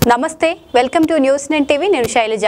నమస్తే welcome to news నెన్ TV నేను శైలజ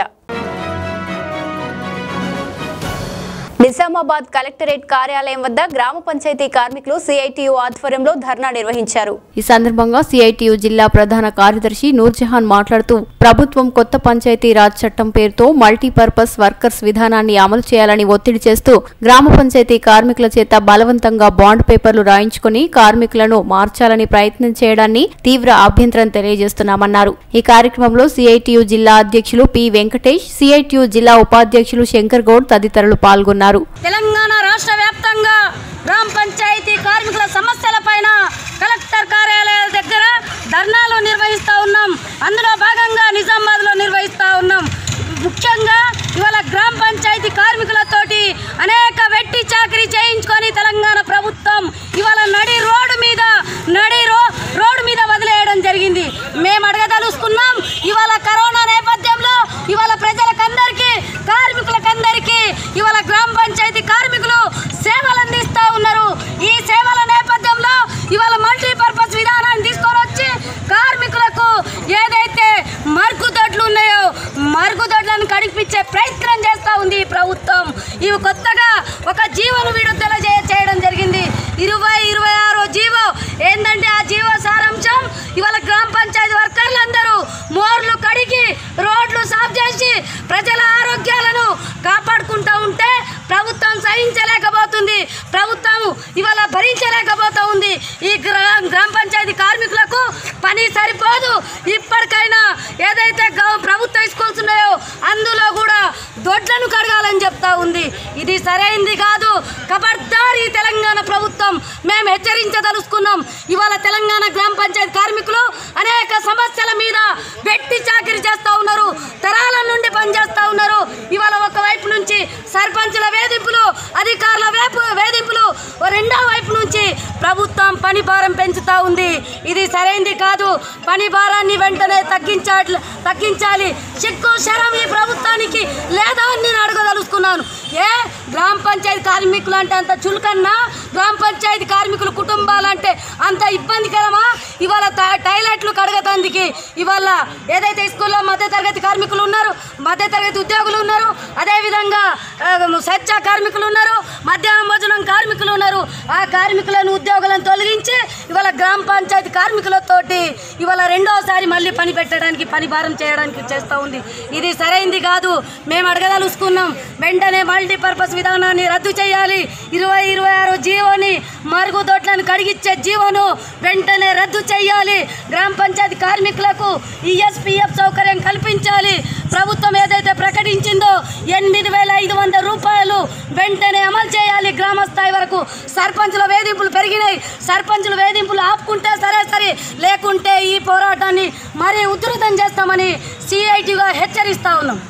నిజామాబాద్ కలెక్టరేట్ కార్యాలయం వద్ద గ్రామ పంచాయతీ కార్మికులు సిఐటియు ఆధ్వర్యంలో ధర్నా నిర్వహించారు ఈ సందర్భంగా సిఐటియు జిల్లా ప్రధాన కార్యదర్శి నూర్జహాన్ మాట్లాడుతూ ప్రభుత్వం కొత్త పంచాయతీ రాజ్ చట్టం పేరుతో మల్టీపర్పస్ వర్కర్స్ విధానాన్ని అమలు చేయాలని ఒత్తిడి చేస్తూ గ్రామ పంచాయతీ కార్మికుల చేత బలవంతంగా బాండ్ పేపర్లు రాయించుకుని కార్మికులను మార్చాలని ప్రయత్నం చేయడాన్ని తీవ్ర అభ్యంతరం తెలియజేస్తున్నామన్నారు ఈ కార్యక్రమంలో సిఐటియు జిల్లా అధ్యక్షులు పి వెంకటేష్ సిఐటియు జిల్లా ఉపాధ్యక్షులు శంకర్ గౌడ్ తదితరులు పాల్గొన్నారు తెలంగాణ రాష్ట్ర వ్యాప్తంగా గ్రామ పంచాయతీ కార్మికుల సమస్యలపైన కలెక్టర్ కార్యాలయాల దగ్గర ధర్నాలు నిర్వహిస్తూ ఉన్నాం అందులో భాగంగా నిజామాబాద్లో నిర్వహిస్తూ ఉన్నాం ముఖ్యంగా ఇవాళ గ్రామ పంచాయతీ కార్మికులతోటి అనేక వెట్టి చాకరీ చేయించుకొని తెలంగాణ ప్రభుత్వం ఇవాళ నడి రోడ్డు మీద నడి రో రోడ్డు మీద వదిలేయడం జరిగింది మేము అడగదలుచుకున్నాం ఇవాళ కరోనా నేపథ్యంలో ఇవాళ ప్రజలకందరికీ కార్మికులకందరికీ ఇవాళ గ్రామ పంచాయతీ కార్మికులు సేవలు అందిస్తూ ఉన్నారు ఈ సేవల నేపథ్యంలో ఇవాళ మల్టీపర్పస్ విధానాన్ని తీసుకొని వచ్చి కార్మికులకు ఏదైతే మరుగుదొడ్లు ఉన్నాయో మరుగుదొడ్లను కడిపించే ప్రయత్నం చేస్తూ ఉంది ఈ ప్రభుత్వం ఇవి కొత్తగా ఒక జీవోను విడుదల చే- చేయడం జరిగింది ఇరవై ఇరవై ఆరో జీవో ఏంటంటే ఆ జీవో సారాంశం ఇవాళ గ్రామ పంచాయతీ వర్కర్లందరూ మోర్లు కడిగి రోడ్లు సాఫ్ చేసి ప్రజల ఆరోగ్యాలను కాపాడుకుంటూ ఉంటే ప్రభుత్వం సహించలేకపోతుంది ప్రభుత్వం ఇవాళ భరించలేకపోతూ ఉంది ఈ గ్రా గ్రామ పంచాయతీ కార్మికులకు పని సరిపోదు ఇప్పటికైనా ఏదైతే గవ- ప్రభుత్వ స్కూల్స్ ఉన్నాయో అందులో కూడా దొడ్లను కడగాలని చెప్తా ఉంది ఇది సరైంది కాదు ఖబర్దార్ ఈ తెలంగాణ ప్రభుత్వం మేము హెచ్చరించదలుచుకున్నాం ఇవాళ తెలంగాణ గ్రామ పంచాయతీ కార్మికులు అనేక సమస్యల మీద వెట్టి చాకిరి చేస్తూ ఉన్నారు తరాల నుండి పనిచేస్తూ ఉన్నారు ఇవాళ ఒకవైపు నుంచి సర్పంచుల వేధింపులు అధికారుల వేపు వేధింపులు ఓ రెండో వైపు నుంచి ప్రభుత్వం పని భారం పెంచుతా ఉంది ఇది సరైంది కాదు పని భారాన్ని వెంటనే తగ్గించాలి తగ్గించాలి చిక్కు శరం ఈ ప్రభుత్వానికి లేదా అని నేను అడగదలుచుకున్నాను ఏ గ్రామ పంచాయతీ కార్మికులు అంటే అంత చులకన్నా గ్రామ పంచాయతీ కార్మికుల కుటుంబాలంటే అంత ఇబ్బందికరమా ఇవాళ ట- టాయిలెట్లు కడగతందుకి ఇవాళ ఏదైతే స్కూల్లో మధ్య తరగతి కార్మికులు ఉన్నారు మధ్య తరగతి ఉద్యోగులు ఉన్నారు అదేవిధంగా ఆ, స్వచ్ఛ కార్మికులు ఉన్నారు మధ్యాహ్నం భోజనం కార్మికులు ఉన్నారు ఆ కార్మికులను ఉద్యోగులను తొలగించి ఇవాళ గ్రామ పంచాయతీ కార్మికులతోటి ఇవాళ రెండోసారి మళ్ళీ పని పెట్టడానికి పని భారం చేయడానికి చేస్తూ ఉంది ఇది సరైంది కాదు మేము అడగదలుచుకున్నాం వెంటనే మల్టీపర్పస్ విధానాన్ని రద్దు చేయాలి ఇరవై ఇరవై ఆరు జీవోని మరుగుదొడ్లను కడిగిచ్చే జీవోను వెంటనే రద్దు చేయాలి గ్రామ పంచాయతీ కార్మికులకు ఈఎస్పీఎఫ్ సౌకర్యం కల్పించాలి ప్రభుత్వం ఏదైతే ప్రకటించిందో ఎనిమిది వేల ఐదు వందల రూపాయలు వెంటనే అమలు చేయాలి గ్రామ స్థాయి వరకు సర్పంచుల వేధింపులు పెరిగినాయి సర్పంచుల వేధింపులు ఆపుకుంటే సరే సరే లేకుంటే ఈ పోరాటాన్ని మరీ ఉధృతం చేస్తామని సిఐటిగా హెచ్చరిస్తా ఉన్నాం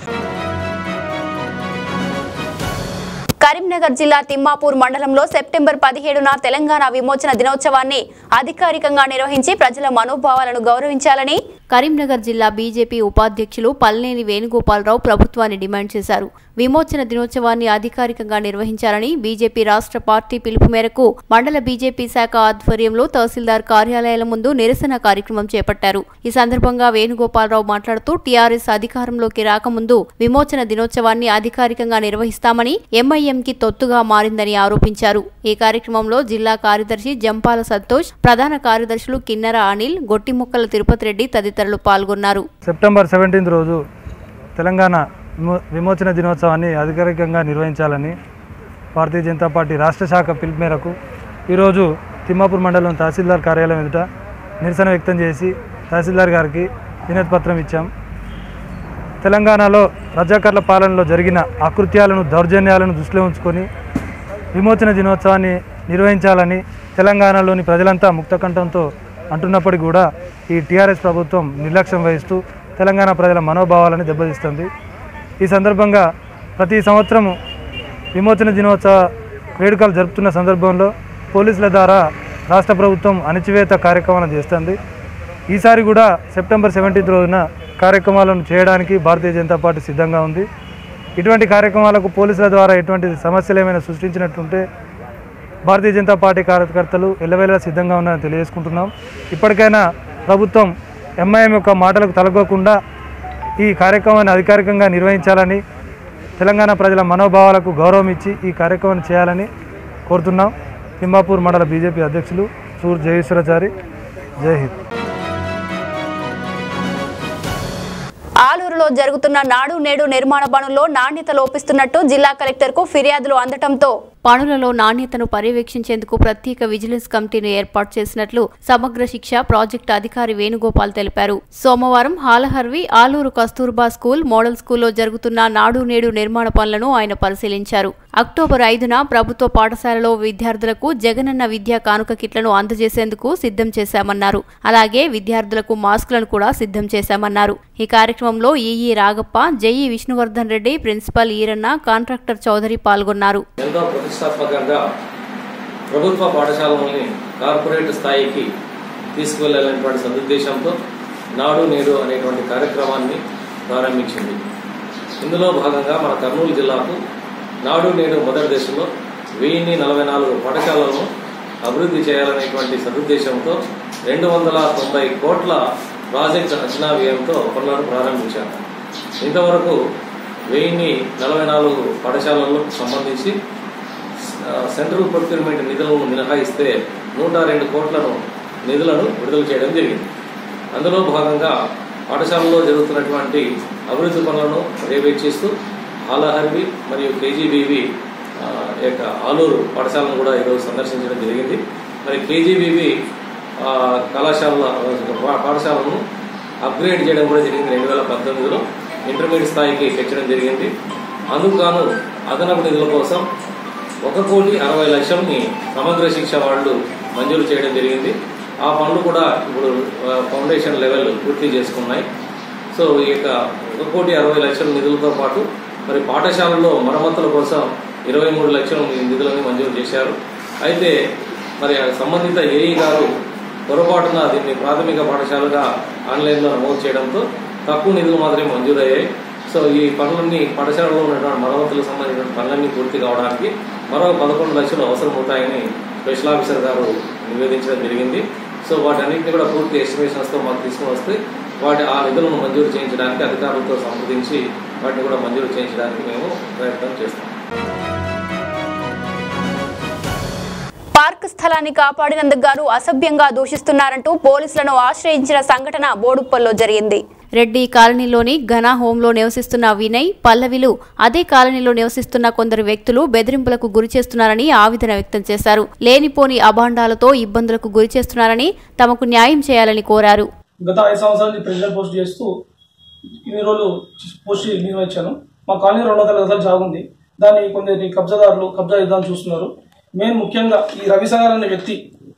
కరీంనగర్ జిల్లా తిమ్మాపూర్ మండలంలో సెప్టెంబర్ పదిహేడున తెలంగాణ విమోచన దినోత్సవాన్ని అధికారికంగా నిర్వహించి ప్రజల మనోభావాలను గౌరవించాలని కరీంనగర్ జిల్లా బీజేపీ ఉపాధ్యక్షులు పల్నేని వేణుగోపాలరావు ప్రభుత్వాన్ని డిమాండ్ చేశారు విమోచన దినోత్సవాన్ని అధికారికంగా నిర్వహించాలని బీజేపీ రాష్ట్ర పార్టీ పిలుపు మేరకు మండల బీజేపీ శాఖ ఆధ్వర్యంలో తహసీల్దార్ కార్యాలయాల ముందు నిరసన కార్యక్రమం చేపట్టారు ఈ సందర్భంగా వేణుగోపాలరావు మాట్లాడుతూ టీఆర్ఎస్ అధికారంలోకి రాకముందు విమోచన దినోత్సవాన్ని అధికారికంగా నిర్వహిస్తామని ఎంఐఎంకి తొత్తుగా మారిందని ఆరోపించారు ఈ కార్యక్రమంలో జిల్లా కార్యదర్శి జంపాల సంతోష్ ప్రధాన కార్యదర్శులు కిన్నెర అనిల్ గొట్టిముక్కల తిరుపతి రెడ్డి తదితరులు పాల్గొన్నారు సెప్టెంబర్ సెవెంటీన్త్ రోజు తెలంగాణ విమో- విమోచన దినోత్సవాన్ని అధికారికంగా నిర్వహించాలని భారతీయ జనతా పార్టీ రాష్ట్ర శాఖ పిలుపు మేరకు ఈరోజు తిమ్మాపూర్ మండలం తహసీల్దార్ కార్యాలయం ఎదుట నిరసన వ్యక్తం చేసి తహసీల్దార్ గారికి వినతి పత్రం ఇచ్చాం తెలంగాణలో రజాకర్ల పాలనలో జరిగిన అకృత్యాలను దౌర్జన్యాలను దృష్టిలో ఉంచుకొని విమోచన దినోత్సవాన్ని నిర్వహించాలని తెలంగాణలోని ప్రజలంతా ముక్తకంఠంతో అంటున్నప్పటికీ కూడా ఈ టీఆర్ఎస్ ప్రభుత్వం నిర్లక్ష్యం వహిస్తూ తెలంగాణ ప్రజల మనోభావాలను దెబ్బతీస్తుంది ఈ సందర్భంగా ప్రతి సంవత్సరం విమోచన దినోత్సవ వేడుకలు జరుపుతున్న సందర్భంలో పోలీసుల ద్వారా రాష్ట్ర ప్రభుత్వం అణచివేత కార్యక్రమాలను చేస్తుంది ఈసారి కూడా సెప్టెంబర్ సెవెంటీన్త్ రోజున కార్యక్రమాలను చేయడానికి భారతీయ జనతా పార్టీ సిద్ధంగా ఉంది ఇటువంటి కార్యక్రమాలకు పోలీసుల ద్వారా ఎటువంటి సమస్యలు ఏమైనా సృష్టించినట్టుంటే భారతీయ జనతా పార్టీ కార్యకర్తలు ఎల్లవేళలా సిద్ధంగా ఉన్నారని తెలియజేసుకుంటున్నాం ఇప్పటికైనా ప్రభుత్వం ఎంఐఎం యొక్క మాటలకు తలగకుండా ఈ కార్యక్రమాన్ని అధికారికంగా నిర్వహించాలని తెలంగాణ ప్రజల మనోభావాలకు గౌరవం ఇచ్చి ఈ కార్యక్రమాన్ని చేయాలని కోరుతున్నాం తిమ్మాపూర్ మండల బీజేపీ అధ్యక్షులు సూర్ జయేశ్వరాచారి జై హింద్ ఆలూరులో జరుగుతున్న నాడు నేడు నిర్మాణ పనుల్లో నాణ్యత లోపిస్తున్నట్టు జిల్లా కలెక్టర్కు ఫిర్యాదులు అందటంతో పనులలో నాణ్యతను పర్యవేక్షించేందుకు ప్రత్యేక విజిలెన్స్ కమిటీని ఏర్పాటు చేసినట్లు సమగ్ర శిక్ష ప్రాజెక్టు అధికారి వేణుగోపాల్ తెలిపారు సోమవారం హాలహర్వి ఆలూరు కస్తూర్బా స్కూల్ మోడల్ స్కూల్లో జరుగుతున్న నాడు నేడు నిర్మాణ పనులను ఆయన పరిశీలించారు అక్టోబర్ ఐదున ప్రభుత్వ పాఠశాలలో విద్యార్థులకు జగనన్న విద్యా కానుక కిట్లను అందజేసేందుకు సిద్ధం చేశామన్నారు అలాగే విద్యార్థులకు మాస్కులను కూడా సిద్ధం చేశామన్నారు ఈ కార్యక్రమంలో EE Ragappa JE Vishnuvardhan Reddy principal Eeranna contractor Chowdary పాల్గొన్నారు ఎంతో ప్రతిష్టాత్మకంగా ప్రభుత్వ పాఠశాలల్ని కార్పొరేట్ స్థాయికి తీసుకువెళ్ళాలనేటువంటి సదుద్దేశంతో నాడు నేడు అనేటువంటి కార్యక్రమాన్ని ప్రారంభించింది ఇందులో భాగంగా మన కర్నూలు జిల్లాకు నాడు నేడు మొదటి దశలో వెయ్యిన్ని నలభై నాలుగు పాఠశాలలను అభివృద్ధి చేయాలనేటువంటి సదుద్దేశంతో రెండు వందల తొంభై కోట్ల ప్రాజెక్ట్ అంచనా వ్యయంతో పనులను ప్రారంభించారు ఇంతవరకు వెయ్యిన్ని నలభై నాలుగు పాఠశాలలకు సంబంధించి ఆ, సెంట్రల్ ప్రొక్యూర్మెంట్ నిధులను మినహాయిస్తే నూట రెండు కోట్లను నిధులను విడుదల చేయడం జరిగింది అందులో భాగంగా పాఠశాలలో జరుగుతున్నటువంటి అభివృద్ధి పనులను పర్యవేక్షిస్తూ ఆలహర్వి మరియు కేజీబీవి ఆ, యొక్క ఆలూరు పాఠశాలను కూడా ఈరోజు సందర్శించడం జరిగింది మరి కేజీబీవి కళాశాల పా- పాఠశాలను అప్గ్రేడ్ చేయడం కూడా జరిగింది రెండు వేల పంతొమ్మిదిలో ఇంటర్మీడియట్ స్థాయికి తెచ్చడం జరిగింది అందుకు గాను అదనపు నిధుల కోసం ఒక కోటి అరవై లక్షల్ని సమగ్ర శిక్ష వాళ్ళు మంజూరు చేయడం జరిగింది ఆ పనులు కూడా ఇప్పుడు ఆ, ఫౌండేషన్ లెవెల్ పూర్తి చేసుకున్నాయి సో ఈ యొక్క ఒక కోటి అరవై లక్షల నిధులతో పాటు మరి పాఠశాలలో మరమ్మతుల కోసం ఇరవై మూడు లక్షల నిధులను మంజూరు చేశారు అయితే మరి ఆ సంబంధిత ఏఈ గారు పొరపాటున దీన్ని ప్రాథమిక పాఠశాలగా ఆన్లైన్లో నమోదు చేయడంతో తక్కువ నిధులు మాత్రమే మంజూరయ్యాయి సో ఈ పనులన్నీ పాఠశాలలో ఉన్నటువంటి మరమ్మతులకు సంబంధించిన పనులన్నీ పూర్తి కావడానికి మరో పదకొండు లక్షలు అవసరం అవుతాయని స్పెషల్ ఆఫీసర్ గారు నివేదించడం జరిగింది సో వాటన్నింటినీ కూడా పూర్తి ఎస్టిమేషన్స్తో మాకు తీసుకుని వస్తే వాటి ఆ నిధులను మంజూరు చేయించడానికి అధికారులతో సంప్రదించి వాటిని కూడా మంజూరు చేయించడానికి మేము ప్రయత్నం చేస్తాం పార్క్ స్థలాన్ని కాపాడినందుకు గాను అసభ్యంగా దూషిస్తున్నారంటూ పోలీసులను ఆశ్రయించిన సంఘటన బోడుప్పల్లో జరిగింది రెడ్డి కాలనీలోని ఘనా హోంలో నివసిస్తున్న వినయ్ పల్లవిలు అదే కాలనీలో నివసిస్తున్న కొందరు వ్యక్తులు బెదిరింపులకు గురి చేస్తున్నారని ఆవేదన వ్యక్తం చేశారు లేనిపోని అభాండాలతో ఇబ్బందులకు గురి చేస్తున్నారని తమకు న్యాయం చేయాలని కోరారు గత ఐదు సంవత్సరాల నుంచి ప్రెసిడెంట్ పోస్ట్ చేస్తూ ఇన్ని రోజులు పోస్ట్ నిర్వహించాను మా కాలనీ రెండు వందల గజాలు జాగుంది దాన్ని కొందరి కబ్జాదారులు కబ్జా చేద్దామని చూస్తున్నారు మెయిన్ ముఖ్యంగా ఈ రవిసాగర్ అనే వ్యక్తి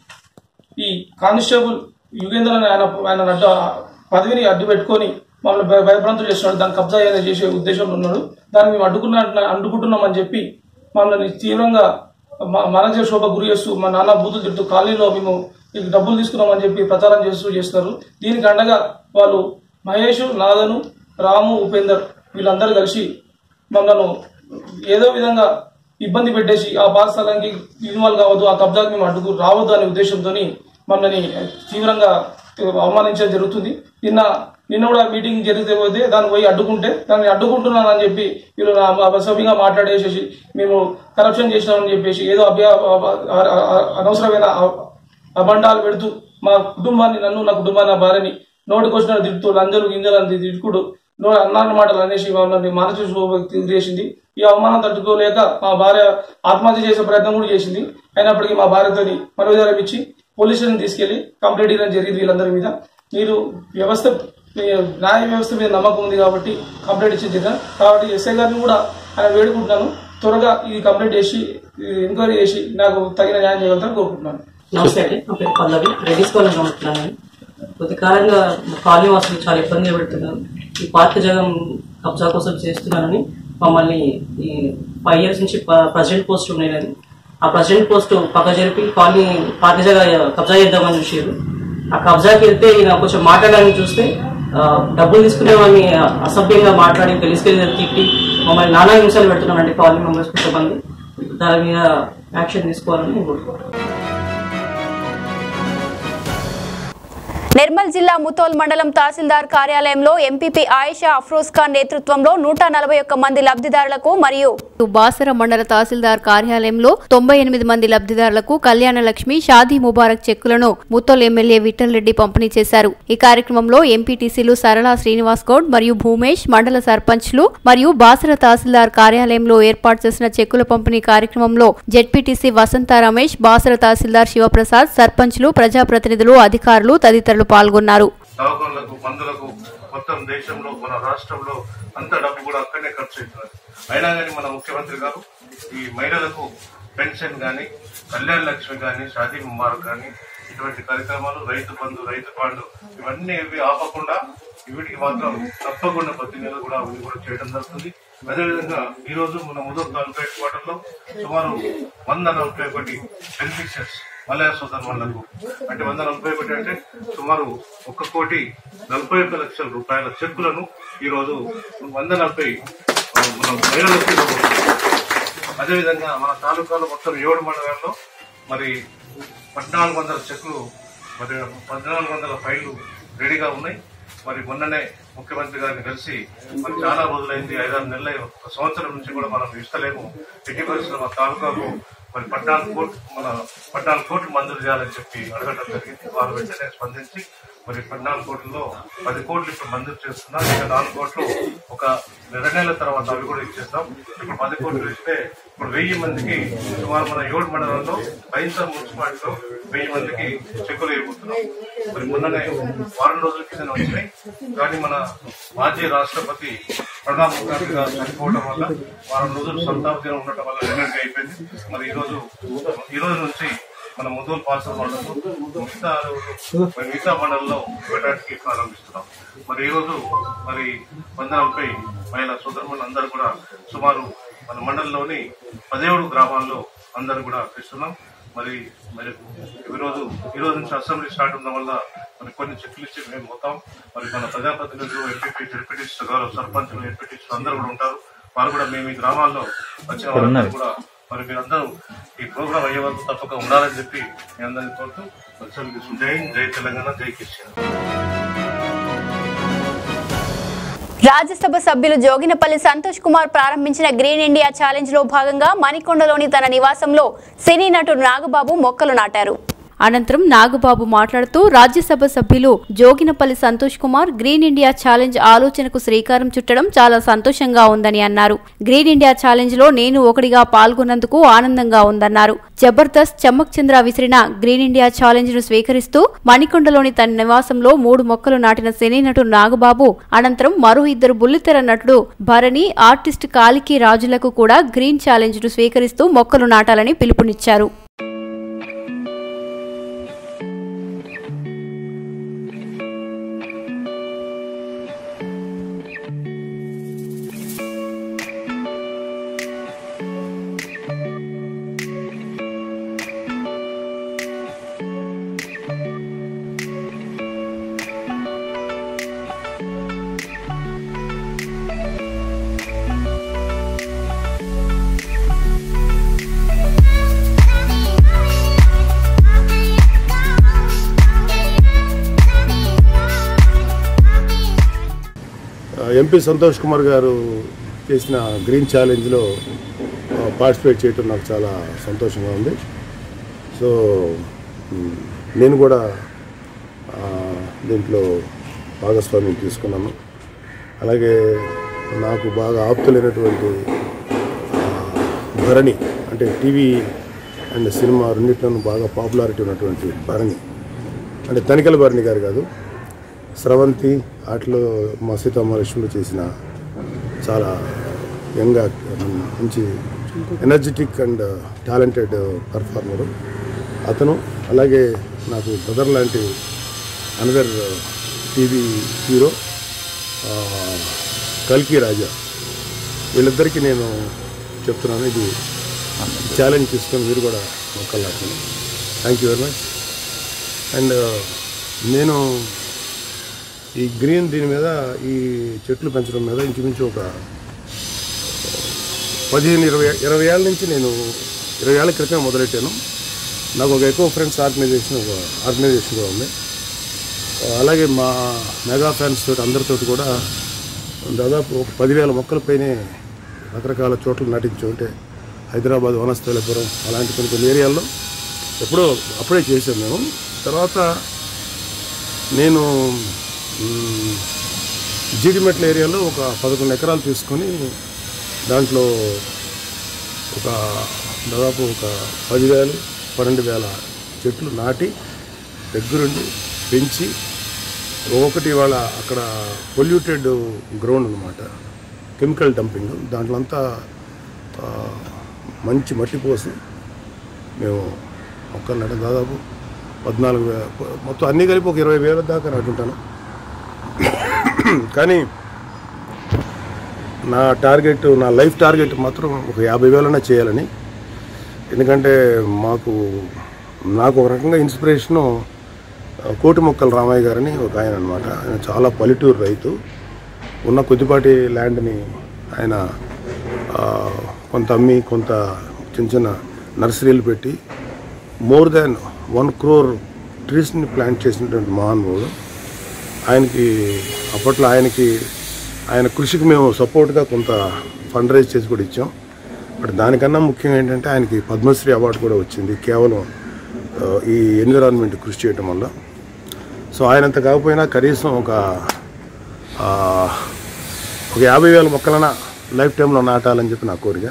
ఈ కానిస్టేబుల్ యుగేందర్ అనే ఆయన ఆయన అడ్డ పదవిని అడ్డు పెట్టుకొని మమ్మల్ని భయ- భయభ్రాంతులు చేస్తున్నాడు దాన్ని కబ్జా ఏదైనా చేసే ఉద్దేశంలో ఉన్నాడు దాన్ని మేము అడ్డుకున్న అడ్డుకుంటున్నామని చెప్పి మమ్మల్ని తీవ్రంగా మా మనజ శోభ గురి చేస్తూ మా నాన్న బూతులు తిడుతూ కాలనీలో మేము మీకు డబ్బులు తీసుకున్నామని చెప్పి ప్రచారం చేస్తూ చేస్తున్నారు దీనికి అండగా వాళ్ళు మహేష్ నాదను రాము ఉపేందర్ వీళ్ళందరూ కలిసి మమ్మల్ని ఏదో విధంగా ఇబ్బంది పెట్టేసి ఆ పాఠశాలకి ఇన్వాల్వ్ కావద్దు ఆ కబ్జాకి మేము అడ్డుకు రావద్దు అనే ఉద్దేశంతో మమ్మల్ని తీవ్రంగా అవమానించడం జరుగుతుంది నిన్న నిన్న కూడా మీటింగ్ జరిగితే పోతే దాన్ని పోయి అడ్డుకుంటే దాన్ని అడ్డుకుంటున్నానని చెప్పి వీళ్ళు నా అసభ్యంగా మాట్లాడేసేసి మేము కరప్షన్ చేసినామని చెప్పేసి ఏదో అభ్య అనవసరమైన అ- అబండాలు పెడుతూ మా కుటుంబాన్ని నన్ను నా కుటుంబాన్ని నా భార్యని నోటికి వచ్చిన తిడుతూ లంజలు గింజలు అని తిట్టుకుడు నో అన్నాన్న మాటలు అనేసి వాళ్ళని మానసిక శోభ చేసింది ఈ అవమానం తట్టుకోలేక మా భార్య ఆత్మహత్య చేసే ప్రయత్నం కూడా చేసింది అయినప్పటికీ మా భార్యతో మనోధారం ఇచ్చి పోలీస్ స్టేషన్ తీసుకెళ్లి కంప్లైంట్ ఇవ్వడం జరిగింది వీళ్ళందరి మీద మీరు వ్యవస్థ మీ న్యాయ వ్యవస్థ మీద నమ్మకం ఉంది కాబట్టి కంప్లైంట్ ఇచ్చి జరిగిన కాబట్టి ఎస్ఐ గారిని కూడా ఆయన వేడుకుంటున్నాను త్వరగా ఇది కంప్లైంట్ చేసి ఎంక్వైరీ చేసి నాకు తగిన న్యాయం చేయగలుగుతారని కోరుకుంటున్నాను నమస్తే అండి నా పేరు పల్లవి రెడ్డిస్ కాలేజ్ ఉంటున్నాను కొద్ది కాలంగా కాలనీ వాసులు చాలా ఇబ్బంది పెడుతున్నారు ఈ పార్క్ జగం కబ్జా కోసం చేస్తున్నానని మమ్మల్ని ఈ ఫైవ్ ఇయర్స్ నుంచి ప్రెసిడెంట్ పోస్ట్ ఉండేది ఆ ప్రెసిడెంట్ పోస్ట్ పక్క జరిపి కాలనీ పార్క్ జగ కబ్జా చేద్దామని చూసారు ఆ కబ్జాకి వెళ్తే ఈయన కొంచెం మాట్లాడడానికి చూస్తే ఆ, డబ్బులు తీసుకునే వాళ్ళని అసభ్యంగా మాట్లాడి తెలిసుకెళ్ళి తిట్టి మమ్మల్ని నానా హింసలు పెడుతున్నానండి కాలనీ మెంబర్స్ కొంతమంది దాని మీద యాక్షన్ తీసుకోవాలని నేను కోరుకుంటున్నాను నిర్మల్ జిల్లా ముతోల్ మండలం తహసీల్దార్ కార్యాలయంలో ఎంపీపీ ఆయిషా అఫ్రోజ్ ఖాన్ నేతృత్వంలో నూట నలభై ఒక్క మంది లబ్ధిదారులకు మరియు బాసర మండల తహసీల్దార్ కార్యాలయంలో తొంభై ఎనిమిది మంది లబ్ధిదారులకు కళ్యాణ లక్ష్మి షాదీ ముబారక్ చెక్కులను ముత్తోల్ ఎమ్మెల్యే విఠల్ రెడ్డి పంపిణీ చేశారు ఈ కార్యక్రమంలో ఎంపీటీసీలు సరళ శ్రీనివాస్ గౌడ్ మరియు భూమేష్ మండల సర్పంచ్లు మరియు బాసర తహసీల్దార్ కార్యాలయంలో ఏర్పాటు చేసిన చెక్కుల పంపిణీ కార్యక్రమంలో జెడ్పీటీసీ వసంత రమేష్ బాసర తహసీల్దార్ శివప్రసాద్ సర్పంచ్లు ప్రజాప్రతినిధులు అధికారులు తదితరులు పాల్గొన్నారు దవాఖానలకు మందులకు మొత్తం దేశంలో మన రాష్ట్రంలో అంత డబ్బు కూడా అక్కడనే ఖర్చు అవుతున్నది అయినా కానీ మన ముఖ్యమంత్రి గారు ఈ మహిళలకు పెన్షన్ కానీ కళ్యాణ లక్ష్మి కానీ షాదీ ముబారక్ కానీ ఇటువంటి కార్యక్రమాలు రైతు బంధు రైతు పాండు ఇవన్నీ ఇవి ఆపకుండా వీటికి మాత్రం తప్పకుండా ప్రతి నెల కూడా అవి కూడా చేయడం జరుగుతుంది అదేవిధంగా ఈ రోజు మన ముదూరు తాలూకా హెడ్ క్వార్టర్ లో సుమారు వంద నలభై ఒకటి బెనిఫిషియర్స్ మలయా సోదరు వాళ్ళకు అంటే వంద నలభై ఒకటి అంటే సుమారు ఒక కోటి నలభై ఒక్క లక్షల రూపాయల చెక్కులను ఈ రోజు వంద నలభై ఆ, మన మహిళలకు ఇవ్వబోతున్నాం. అదేవిధంగా మన తాలూకాలో మొత్తం ఏడు మండలాల్లో మరి పద్నాలుగు వందల చెక్కులు మరి పద్నాలుగు వందల ఫైళ్లు రెడీగా ఉన్నాయి మరి మొన్ననే ముఖ్యమంత్రి గారిని కలిసి మరి చాలా రోజులైంది ఐదారు నెలల ఒక సంవత్సరం నుంచి కూడా మనం ఇస్తలేము ఎట్టి పరిస్థితుల్లో మన తాలూకాకు మరి పద్నాలుగు కోట్లు మన పద్నాలుగు కోట్లు మంజూరు చేయాలని చెప్పి అడగడం జరిగింది వారు వెంటనే స్పందించి మరి పద్నాలుగు కోట్లలో పది కోట్లు ఇప్పుడు మంజూరు చేస్తున్నాం ఇంకా నాలుగు కోట్లు ఒక రెండు నెలల తర్వాత అవి కూడా ఇచ్చేస్తాం ఇప్పుడు పది కోట్లు ఇస్తే ఇప్పుడు వెయ్యి మందికి సుమారు మన ఏడు మండలంలో బైన్సా మున్సిపాలిటీలో వెయ్యి మందికి చెక్కులు వేయబోతున్నాం మరి మొన్ననే వారం రోజుల కింద వచ్చినాయి కానీ మన మాజీ రాష్ట్రపతి ప్రణబ్ ముఖర్జీ గారు చనిపోవడం వల్ల వారం రోజులు సంతాప దినం ఉండటం వల్ల నిన్నటి అయిపోయింది మరి ఈ రోజు ఈ రోజు నుంచి మన ముదూరు పాల్సల్ మండలంలో మిగతా మరి మిగతా మండలంలో ఇవ్వడానికి ప్రారంభిస్తున్నాం మరి ఈ రోజు మరి వందలపై మహిళా సోదరులు అందరూ కూడా సుమారు మన మండలంలోని పదిహేడు గ్రామాల్లో అందరూ కూడా ఇస్తున్నాం మరి మరి ఈ రోజు ఈ రోజు నుంచి అసెంబ్లీ స్టార్ట్ ఉండడం వల్ల మరి కొన్ని చెట్లు ఇచ్చి మేము పోతాం మరి మన ప్రజాప్రతినిధులు ఎంపీపీ జడ్పీటీస్ గౌరవ సర్పంచులు ఎంపీటీస్ అందరూ కూడా ఉంటారు వారు కూడా మేము ఈ గ్రామాల్లో వచ్చిన వాళ్ళందరూ కూడా మరి మీరందరూ ఈ ప్రోగ్రాం అయ్యే వరకు తప్పక ఉండాలని చెప్పి మీ అందరినీ కోరుతూ మరి జై హింద్, జై తెలంగాణ జై కిషన్ రాజ్యసభ సభ్యులు జోగినపల్లి సంతోష్ కుమార్ ప్రారంభించిన గ్రీన్ ఇండియా ఛాలెంజ్ లో భాగంగా మణికొండలోని తన నివాసంలో సినీ నటుడు నాగబాబు మొక్కలు నాటారు అనంతరం నాగబాబు మాట్లాడుతూ రాజ్యసభ సభ్యులు Joginapally Santosh Kumar green India challenge ఆలోచనకు శ్రీకారం చుట్టడం చాలా సంతోషంగా ఉందని అన్నారు గ్రీన్ ఇండియా ఛాలెంజ్ లో నేను ఒకటిగా పాల్గొన్నందుకు ఆనందంగా ఉందన్నారు జబర్దస్త్ చమ్మక్ చంద్ర విసిరిన గ్రీన్ ఇండియా ఛాలెంజ్ ను స్వీకరిస్తూ మణికొండలోని తన నివాసంలో మూడు మొక్కలు నాటిన సినీ నటుడు నాగబాబు అనంతరం మరో ఇద్దరు బుల్లితెర నటుడు భరణి ఆర్టిస్ట్ కాలికి రాజులకు కూడా గ్రీన్ ఛాలెంజ్ ను స్వీకరిస్తూ మొక్కలు నాటాలని పిలుపునిచ్చారు ఎంపీ సంతోష్ కుమార్ గారు చేసిన గ్రీన్ ఛాలెంజ్లో ఆ, పార్టిసిపేట్ చేయటం నాకు చాలా సంతోషంగా ఉంది సో మ్, నేను కూడా ఆ, దీంట్లో భాగస్వామ్యం తీసుకున్నాను అలాగే నాకు బాగా ఆప్తులైనటువంటి ఆ, భరణి అంటే టీవీ అండ్ సినిమా రెండింటిలోనూ బాగా పాపులారిటీ ఉన్నటువంటి భరణి అంటే తనికల భరణి గారు కాదు స్రవంతి వాటిలో మా సీతామహాలక్ష్మిలో చేసిన చాలా యంగ్ మంచి ఎనర్జెటిక్ అండ్ టాలెంటెడ్ పర్ఫార్మరు అతను అలాగే నాకు బ్రదర్ లాంటి అనదర్ టీవీ హీరో ఆ, కల్కి రాజా వీళ్ళిద్దరికీ నేను చెప్తున్నాను ఇది ఛాలెంజ్ తీసుకొని మీరు కూడా మొక్కలు నాటండి thank you very much and నేను ఈ గ్రీన్ దీని మీద ఈ చెట్లు పెంచడం మీద ఇంచుమించు ఒక పదిహేను ఇరవై ఇరవై ఏళ్ళ నుంచి నేను ఇరవై ఏళ్ళ క్రితం మొదలెట్టాను నాకు ఒక ఎక్కువ ఫ్రెండ్స్ ఆర్గనైజేషన్ ఒక ఆర్గనైజేషన్ కూడా ఉంది అలాగే మా మెగా ఫ్యాన్స్ తోటి అందరితో కూడా దాదాపు ఒక పదివేల మొక్కలపైనే రకరకాల చోట్ల నాటించు అంటే హైదరాబాద్ వనస్థలపురం అలాంటి కొన్ని కొన్ని ఏరియాల్లో ఎప్పుడో అప్పుడే చేశాం మేము తర్వాత నేను మ్, జీడిమెట్ల ఏరియాలో ఒక పదకొండు ఎకరాలు తీసుకొని దాంట్లో ఒక దాదాపు ఒక పదివేలు పన్నెండు వేల చెట్లు నాటి దగ్గరుండి పెంచి ఒకటి వాళ్ళ అక్కడ పొల్యూటెడ్ గ్రౌండ్ అనమాట కెమికల్ డంపింగ్ దాంట్లో అంతా ఆ, మంచి మట్టి పోసి మేము మొక్కలు నాటి దాదాపు పద్నాలుగు వే మొత్తం అన్నీ కలిపి ఒక ఇరవై వేల దాకా నాటుంటాను కానీ నా టార్గెట్ నా లైఫ్ టార్గెట్ మాత్రం ఒక యాభై వేలన్నా చేయాలని ఎందుకంటే మాకు నాకు ఒక రకంగా ఇన్స్పిరేషను ఆ, కోటి మొక్కల రామయ్య గారని ఒక ఆయన అనమాట ఆయన చాలా పల్లెటూరు రైతు ఉన్న కొద్దిపాటి ల్యాండ్ని ఆయన ఆ, కొంత అమ్మి కొంత చిన్న చిన్న నర్సరీలు పెట్టి మోర్ దాన్ వన్ క్రోర్ ట్రీస్ని ప్లాంట్ చేసినటువంటి మహానుభావుడు ఆయనకి అప్పట్లో ఆయనకి ఆయన కృషికి మేము సపోర్ట్గా కొంత ఫండ్ రైజ్ చేసి కూడా ఇచ్చాం బట్ దానికన్నా ముఖ్యంగా ఏంటంటే ఆయనకి పద్మశ్రీ అవార్డు కూడా వచ్చింది కేవలం ఆ, ఈ ఎన్విరాన్మెంట్ కృషి చేయటం వల్ల సో ఆయనంత కాకపోయినా కనీసం ఒక ఆ, ఒక యాభై వేల మొక్కలన లైఫ్ టైంలో నాటాలని చెప్పి నా కోరిక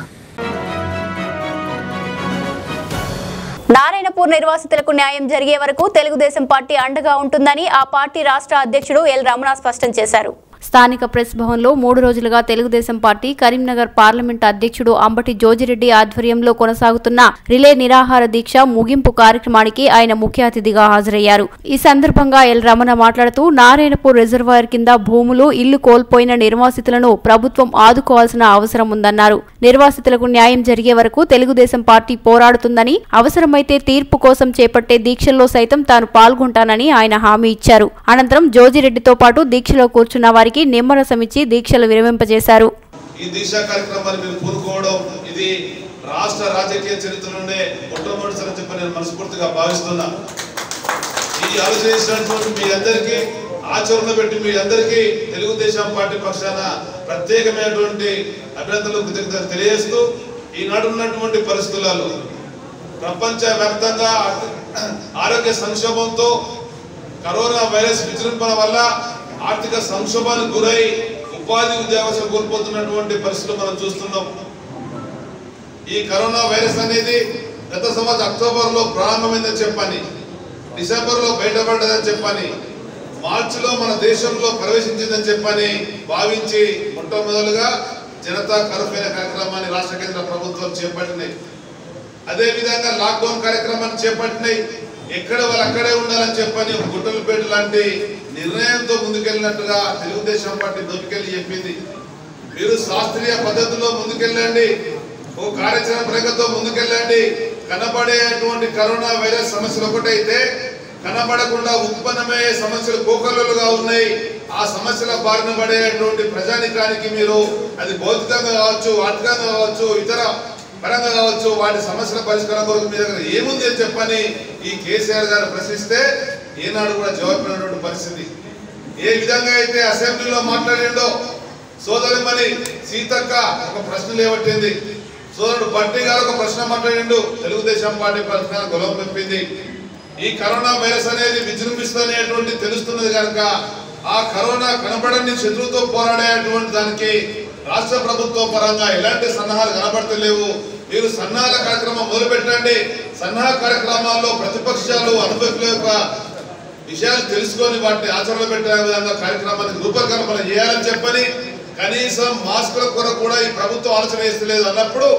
నారాయణపూర్ నిర్వాసితులకు న్యాయం జరిగే వరకు తెలుగుదేశం పార్టీ అండగా ఉంటుందని ఆ పార్టీ రాష్ట్ర అధ్యక్షుడు ఎల్ రమణ స్పష్టం చేశారు స్థానిక ప్రెస్ భవన్లో మూడు రోజులుగా తెలుగుదేశం పార్టీ కరీంనగర్ పార్లమెంట్ అధ్యక్షుడు అంబటి జోజిరెడ్డి ఆధ్వర్యంలో కొనసాగుతున్న రిలే నిరాహార దీక్ష ముగింపు కార్యక్రమానికి ఆయన ముఖ్య అతిథిగా హాజరయ్యారు ఈ సందర్భంగా ఎల్ రమణ మాట్లాడుతూ నారాయణపూర్ రిజర్వాయర్ కింద భూములు ఇల్లు కోల్పోయిన నిర్వాసితులను ప్రభుత్వం ఆదుకోవాల్సిన అవసరం ఉందన్నారు నిర్వాసితులకు న్యాయం జరిగే వరకు తెలుగుదేశం పార్టీ పోరాడుతుందని అవసరమైతే తీర్పు కోసం చేపట్టే దీక్షల్లో సైతం తాను పాల్గొంటానని ఆయన హామీ ఇచ్చారు అనంతరం జోజిరెడ్డితో పాటు దీక్షలో కూర్చున్న వారికి నిమ్మరసం ఇచ్చి దీక్షలు విరమింపజేశారు ఈ దీక్ష కార్యక్రమాన్ని మీరు పూనుకోవడం ఇది రాష్ట్ర రాజకీయ చరిత్రలోనే మొట్టమొదటిసారి చెప్పి నేను మనస్ఫూర్తిగా భావిస్తున్నా ఈ ఆలోచించినటువంటి మీ అందరికీ ఆచరణ పెట్టి మీ అందరికీ తెలుగుదేశం పార్టీ పక్షాన ప్రత్యేకమైనటువంటి అభినందనలు కృతజ్ఞతలు తెలియజేస్తూ ఈనాడు ఉన్నటువంటి పరిస్థితులలో ప్రపంచ వ్యాప్తంగా ఆరోగ్య సంక్షోభంతో కరోనా వైరస్ విజృంభణ వల్ల ఆర్థిక సంక్షోభానికి గురై ఉపాధి ఉద్యోగస్తులు కోల్పోతున్నటువంటి పరిస్థితులు మనం చూస్తున్నాం ఈ కరోనా వైరస్ అనేది గత సంవత్సరం అక్టోబర్ లో ప్రారంభమైందని చెప్పని డిసెంబర్ లో బయటపడ్డదని చెప్పని మార్చిలో మన దేశంలో ప్రవేశించిందని చెప్పని భావించి మొట్టమొదలుగా జనతా కర్ఫ్యూ అనే కార్యక్రమాన్ని రాష్ట్ర కేంద్ర ప్రభుత్వం చేపట్టినాయి అదే విధంగా లాక్డౌన్ కార్యక్రమాన్ని చేపట్టినాయి ఎక్కడ వాళ్ళు అక్కడే ఉండాలని చెప్పని ఒక గుట్టలపేట లాంటి నిర్ణయంతో ముందుకెళ్ళినట్టుగా తెలుగుదేశం పార్టీ ముందుకెళ్ళి చెప్పింది మీరు శాస్త్రీయ పద్ధతిలో ముందుకెళ్ళండి ఓ కార్యాచరణ ప్రగతితో ముందుకెళ్ళండి కనబడేటువంటి కరోనా వైరస్ సమస్యలు ఒకటైతే కనబడకుండా ఉత్పన్నమయ్యే సమస్యలు కోకలుగా ఉన్నాయి ఆ సమస్యల బారిన పడేటువంటి ప్రజానికానికి మీరు అది భౌతికంగా కావచ్చు ఆర్థికంగా కావచ్చు ఇతర పరంగా కావచ్చు వాటి సమస్యల పరిష్కారం కొరకు మీ దగ్గర ఏముంది అని చెప్పని ఈ కేసీఆర్ గారు ప్రశ్నిస్తే ఏనాడు కూడా జవాబినటువంటి పరిస్థితి ఏ విధంగా అయితే అసెంబ్లీలో మాట్లాడిండో సోదరిమణి సీతక్క ఒక ప్రశ్న లేవట్టింది సోదరుడు బట్టి గారు ఒక ప్రశ్న మాట్లాడిండు తెలుగుదేశం పార్టీ ప్రశ్న గొడవ పెంపింది ఈ కరోనా వైరస్ అనేది విజృంభిస్తుందనేటువంటి తెలుస్తున్నది కనుక ఆ కరోనా కనబడని శత్రువుతో పోరాడేటువంటి దానికి రాష్ట్ర ప్రభుత్వం పరంగా ఎలాంటి సన్నాహాలు కనబడతలేవు మీరు సన్నాహాల కార్యక్రమం మొదలు పెట్టండి సన్నాహ కార్యక్రమాల్లో ప్రతిపక్షాలు అనుభవికుల యొక్క విషయాలు తెలుసుకొని వాటిని ఆచరణలో పెట్టే విధంగా కార్యక్రమానికి రూపకల్పన చేయాలని చెప్పని కనీసం మాస్కుల కొరకు కూడా ఈ ప్రభుత్వం ఆలోచన చేస్తలేదు అన్నప్పుడు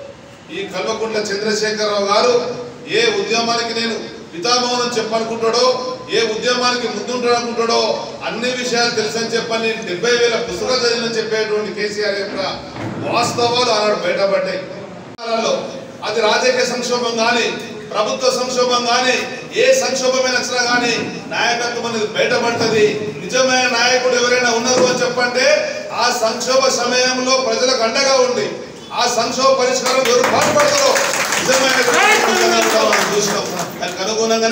ఈ కల్వకుంట్ల చంద్రశేఖరరావు గారు ఏ ఉద్యమానికి నేను పితామహం చెప్పనుకుంటాడో ఏ ఉద్యమానికి ముందుంటాడనుకుంటాడో అన్ని విషయాలు తెలుసని చెప్పని డెబ్బై వేల పుస్తకాలు చదివిన చెప్పేటువంటి కేసీఆర్ యొక్క వాస్తవాలు ఆనాడు బయటపడ్డాయి కాలాల్లో అది రాజకీయ సంక్షోభం కానీ ప్రభుత్వ సంక్షోభం కానీ ఏ సంక్షోభమైన వచ్చినా కానీ నాయకత్వం అనేది బయటపడుతుంది నిజమైన నాయకుడు ఎవరైనా ఉన్నారు అని చెప్పంటే ఆ సంక్షోభ సమయంలో ప్రజలకు అండగా ఉండి ఆ సంక్షోభ పరిష్కారం ఎవరు పాటుపడతారో నిజమైన నాయకుడు మనం చూసినాం దానికి అనుగుణంగానే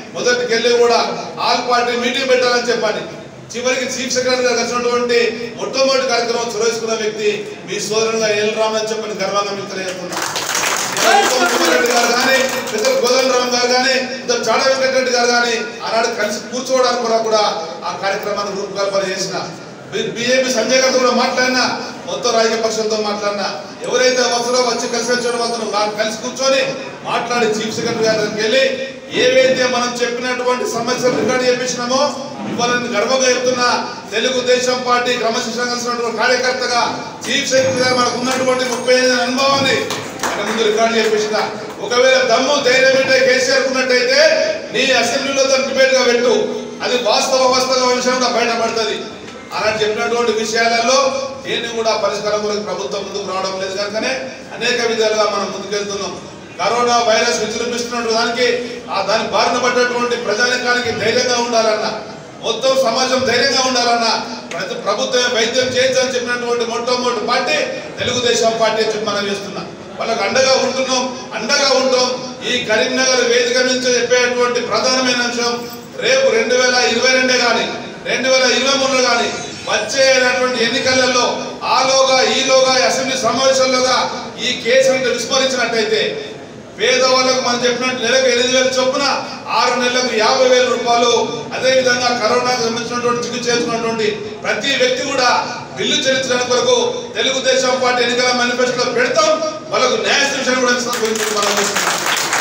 మొదటికెళ్ళి కూడా ఆల్ పార్టీ మీటింగ్ పెట్టాలని చెప్పండి చివరికి చీఫ్ సెక్రటరీ గారు వచ్చినటువంటి మొట్టమొదటి కార్యక్రమం చొరవేసుకున్న వ్యక్తి మీ సోదరుగా ఎల్ రామ్ అని చెప్పని గర్వంగా మీకు తెలియజేస్తున్నా ఉత్తమ్ కుమార్ రెడ్డి గారు కానీ పెద్దలు గోదల్ రామ్ గారు కానీ పెద్దలు చాడ వెంకటరెడ్డి గారు కానీ ఆనాడు కలిసి కూర్చోవడానికి కూడా కూడా ఆ కార్యక్రమాన్ని రూపకల్పన చేసిన బీజేపీ సంజయ్ గారితో కూడా మాట్లాడినా మొత్తం రాజకీయ పక్షాలతో మాట్లాడినా ఎవరైతే వస్తారో వచ్చి కలిసి వచ్చిన వాళ్ళు కలిసి కూర్చొని మాట్లాడి చీఫ్ సెక్రటరీ గారి దగ్గరికి వెళ్ళి ఏవైతే మనం చెప్పినటువంటి సమస్యలు రికార్డు చేపించినామో ఇవాళ నేను గర్వంగా చెప్తున్నా తెలుగుదేశం పార్టీ క్రమశిక్షణ కలిసినటువంటి కార్యకర్తగా చీఫ్ సెక్రటరీ గారు మనకు ఉన్నటువంటి ముప్పై ఐదు అనుభవాన్ని ఆయన ముందు రికార్డు చేపించిన ఒకవేళ దమ్ము ధైర్యం ఉంటే కేసీఆర్ ఉన్నట్టయితే నీ అసెంబ్లీలో దాన్ని డిబేట్ గా పెట్టు అది వాస్తవ వాస్తవ విషయం కూడా బయటపడుతుంది అలా చెప్పినటువంటి విషయాలలో దేన్ని కూడా పరిష్కారం కొరకు ప్రభుత్వం ముందుకు రావడం లేదు కనుకనే అనేక విధాలుగా మనం ముందుకెళ్తున్నాం కరోనా వైరస్ విజృంభిస్తున్న దానికి ఆ దాని బారిన పడ్డటువంటి ప్రజానికానికి ధైర్యంగా ఉండాలన్న మొత్తం సమాజం ధైర్యంగా ఉండాలన్న ప్రతి ప్రభుత్వం వైద్యం చేయించాలని చెప్పినటువంటి మొట్టమొదటి పార్టీ తెలుగుదేశం పార్టీ అని చెప్పి మనం చేస్తున్నాం వాళ్ళకి అండగా ఉంటున్నాం అండగా ఉంటాం ఈ కరీంనగర్ వేదిక నుంచి చెప్పేటువంటి ప్రధానమైన అంశం రేపు రెండు వేల ఇరవై రెండే కానీ రెండు వేల ఇరవై మూడులో కానీ వచ్చేటటువంటి ఎన్నికలలో ఆలోగా ఈలోగా అసెంబ్లీ సమావేశాల్లోగా ఈ కేసులను విస్మరించినట్టయితే పేదవాళ్ళకు మనం చెప్పినట్టు నెలకు ఎనిమిది వేలు చొప్పున ఆరు నెలలకు యాభై వేల రూపాయలు అదే విధంగా కరోనాకు సంబంధించినటువంటి చికిత్స చేస్తున్నటువంటి ప్రతి వ్యక్తి కూడా బిల్లు చెల్లించడానికి కొరకు తెలుగుదేశం పార్టీ ఎన్నికల మేనిఫెస్టోలో పెడతాం వాళ్ళకు న్యాయ విషయాన్ని కూడా ఇస్తాం గురించి మనం చేస్తున్నాం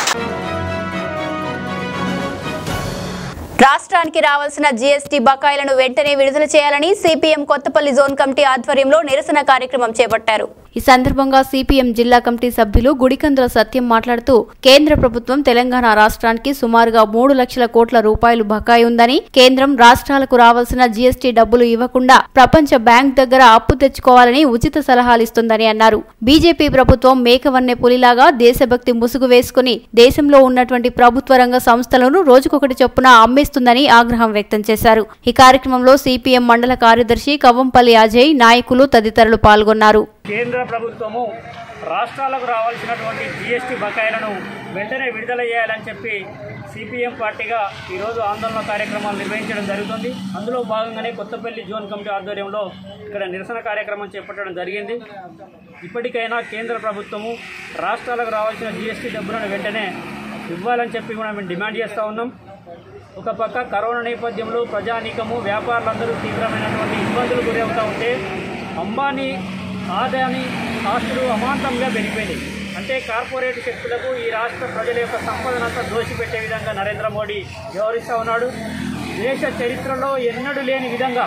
రాష్ట్రానికి రావాల్సిన జీఎస్టీ బకాయిలను వెంటనే విడుదల చేయాలని సిపిఎం కొత్తపల్లి జోన్ కమిటీ ఆధ్వర్యంలో నిరసన కార్యక్రమం చేపట్టారు ఈ సందర్భంగా సిపిఎం జిల్లా కమిటీ సభ్యులు గుడికందుల సత్యం మాట్లాడుతూ కేంద్ర ప్రభుత్వం తెలంగాణ రాష్ట్రానికి సుమారుగా మూడు లక్షల కోట్ల రూపాయలు బకాయి ఉందని కేంద్రం రాష్ట్రాలకు రావాల్సిన జీఎస్టీ డబ్బులు ఇవ్వకుండా ప్రపంచ బ్యాంక్ దగ్గర అప్పు తెచ్చుకోవాలని ఉచిత సలహాలిస్తుందని అన్నారు బీజేపీ ప్రభుత్వం మేకవన్నె పులిలాగా దేశభక్తి ముసుగు వేసుకుని దేశంలో ఉన్నటువంటి ప్రభుత్వ రంగ సంస్థలను రోజుకొకటి చొప్పున అమ్మేస్తుందని ఆగ్రహం వ్యక్తం చేశారు ఈ కార్యక్రమంలో సిపిఎం మండల కార్యదర్శి కవ్వంపల్లి అజయ్ నాయకులు తదితరులు పాల్గొన్నారు కేంద్ర ప్రభుత్వము రాష్ట్రాలకు రావాల్సినటువంటి జీఎస్టీ బకాయిలను వెంటనే విడుదల చేయాలని చెప్పి సిపిఎం పార్టీగా ఈరోజు ఆందోళన కార్యక్రమాలు నిర్వహించడం జరుగుతుంది అందులో భాగంగానే కొత్తపల్లి జోన్ కమిటీ ఆధ్వర్యంలో ఇక్కడ నిరసన కార్యక్రమం చేపట్టడం జరిగింది ఇప్పటికైనా కేంద్ర ప్రభుత్వము రాష్ట్రాలకు రావాల్సిన జీఎస్టీ డబ్బులను వెంటనే ఇవ్వాలని చెప్పి కూడా మేము డిమాండ్ చేస్తూ ఉన్నాం ఒక పక్క కరోనా నేపథ్యంలో ప్రజానీకము వ్యాపారులందరూ తీవ్రమైనటువంటి ఇబ్బందులు గురవుతూ ఉంటే అంబానీ ఆదాని ఆస్తులు అమాంతంగా పెరిగిపోయినాయి అంటే కార్పొరేట్ శక్తులకు ఈ రాష్ట్ర ప్రజల యొక్క సంపదనంతా దోషిపెట్టే విధంగా నరేంద్ర మోడీ వ్యవహరిస్తూ ఉన్నాడు దేశ చరిత్రలో ఎన్నడూ లేని విధంగా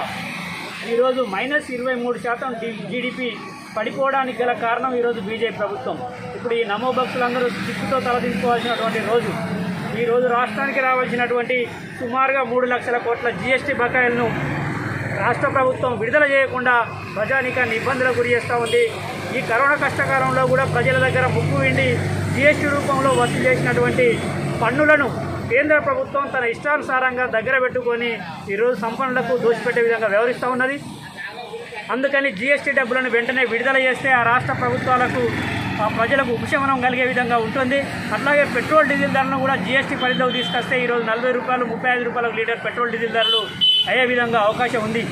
ఈరోజు మైనస్ ఇరవై మూడు శాతం జీడిపి పడిపోవడానికి గల కారణం ఈరోజు బీజేపీ ప్రభుత్వం ఇప్పుడు ఈ నమో భక్తులందరూ చిక్కుతో తలదించుకోవాల్సినటువంటి రోజు ఈ రోజు రాష్ట్రానికి రావాల్సినటువంటి సుమారుగా మూడు లక్షల కోట్ల జీఎస్టీ బకాయిలను రాష్ట్ర ప్రభుత్వం విడుదల చేయకుండా ప్రజానీకాన్ని ఇబ్బందులకు గురి చేస్తూ ఉంది ఈ కరోనా కష్టకాలంలో కూడా ప్రజల దగ్గర ముక్కు విండి జీఎస్టీ రూపంలో వసూలు చేసినటువంటి పన్నులను కేంద్ర ప్రభుత్వం తన ఇష్టానుసారంగా దగ్గర పెట్టుకొని ఈరోజు సంపన్నులకు దోషిపెట్టే విధంగా వ్యవహరిస్తూ ఉన్నది అందుకని జీఎస్టీ డబ్బులను వెంటనే విడుదల చేస్తే ఆ రాష్ట్ర ప్రభుత్వాలకు ఆ ప్రజలకు ఉపశమనం కలిగే విధంగా ఉంటుంది అట్లాగే పెట్రోల్ డీజిల్ ధరలను కూడా జీఎస్టీ పరిధిలోకి తీసుకొస్తే ఈరోజు నలభై రూపాయలు ముప్పై ఐదు రూపాయలకు లీటర్ పెట్రోల్ డీజిల్ ధరలు అయ్యే విధంగా అవకాశం ఉంది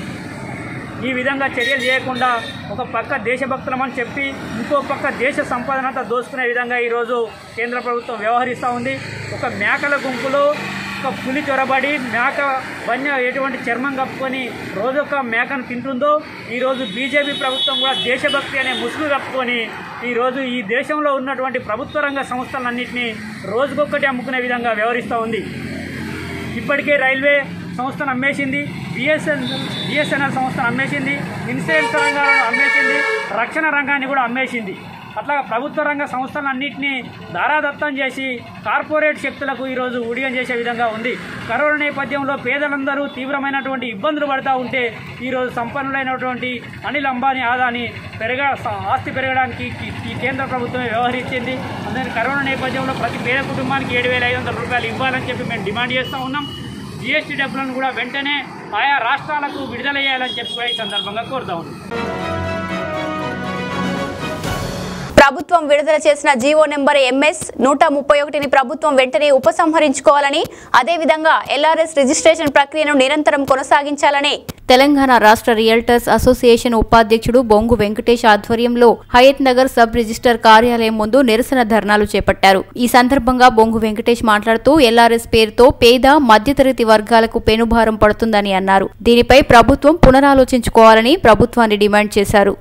ఈ విధంగా చర్యలు చేయకుండా ఒక పక్క దేశభక్తులమని చెప్పి ఇంకో పక్క దేశ సంపదనంతా దోసుకునే విధంగా ఈరోజు కేంద్ర ప్రభుత్వం వ్యవహరిస్తూ ఉంది ఒక మేకల గుంపులో ఒక పులి చొరబడి మేక వన్య ఎటువంటి చర్మం కప్పుకొని రోజొక మేకను తింటుందో ఈరోజు బీజేపీ ప్రభుత్వం కూడా దేశభక్తి అనే ముసుగు కప్పుకొని ఈరోజు ఈ దేశంలో ఉన్నటువంటి ప్రభుత్వ రంగ సంస్థలన్నింటినీ రోజుకొక్కటి అమ్ముకునే విధంగా వ్యవహరిస్తూ ఉంది ఇప్పటికే రైల్వే సంస్థను అమ్మేసింది బిఎస్ఎన్ఎల్ బిఎస్ఎన్ఎల్ సంస్థను అమ్మేసింది ఇన్సూరెన్స్ రంగాలను అమ్మేసింది రక్షణ రంగాన్ని కూడా అమ్మేసింది అట్లా ప్రభుత్వ రంగ సంస్థలన్నింటినీ దారాదత్తం చేసి కార్పొరేట్ శక్తులకు ఈరోజు ఉడియం చేసే విధంగా ఉంది కరోనా నేపథ్యంలో పేదలందరూ తీవ్రమైనటువంటి ఇబ్బందులు పడుతూ ఉంటే ఈరోజు సంపన్నులైనటువంటి అనిల్ అంబానీ ఆదాని పెరగ ఆస్తి పెరగడానికి ఈ- ఈ కేంద్ర ప్రభుత్వమే వ్యవహరించింది అందుకని కరోనా నేపథ్యంలో ప్రతి పేద కుటుంబానికి ఏడు వేల ఐదు వందల రూపాయలు ఇవ్వాలని చెప్పి మేము డిమాండ్ చేస్తూ ఉన్నాం జీఎస్టీ డబ్బులను కూడా వెంటనే ఆయా రాష్ట్రాలకు విడుదల చేయాలని చెప్పి కూడా ఈ సందర్భంగా కోరుతా ఉన్నాం ప్రభుత్వం విడుదల చేసిన జీవో నెంబర్ ఎంఎస్ నూట ముప్పై ఒకటిని ప్రభుత్వం వెంటనే ఉపసంహరించుకోవాలని అదేవిధంగా ఎల్ఆర్ఎస్ రిజిస్ట్రేషన్ ప్రక్రియను నిరంతరం కొనసాగించాలని తెలంగాణ రాష్ట్ర రియల్టర్స్ అసోసియేషన్ ఉపాధ్యక్షుడు బొంగు వెంకటేష్ ఆధ్వర్యంలో హయత్ నగర్ సబ్ రిజిస్టర్ కార్యాలయం ముందు నిరసన ధర్నాలు చేపట్టారు ఈ సందర్భంగా బొంగు వెంకటేష్ మాట్లాడుతూ ఎల్ఆర్ఎస్ పేరుతో పేద మధ్యతరగతి వర్గాలకు పెనుభారం పడుతుందని అన్నారు దీనిపై ప్రభుత్వం పునరాలోచించుకోవాలని ప్రభుత్వాన్ని డిమాండ్ చేశారు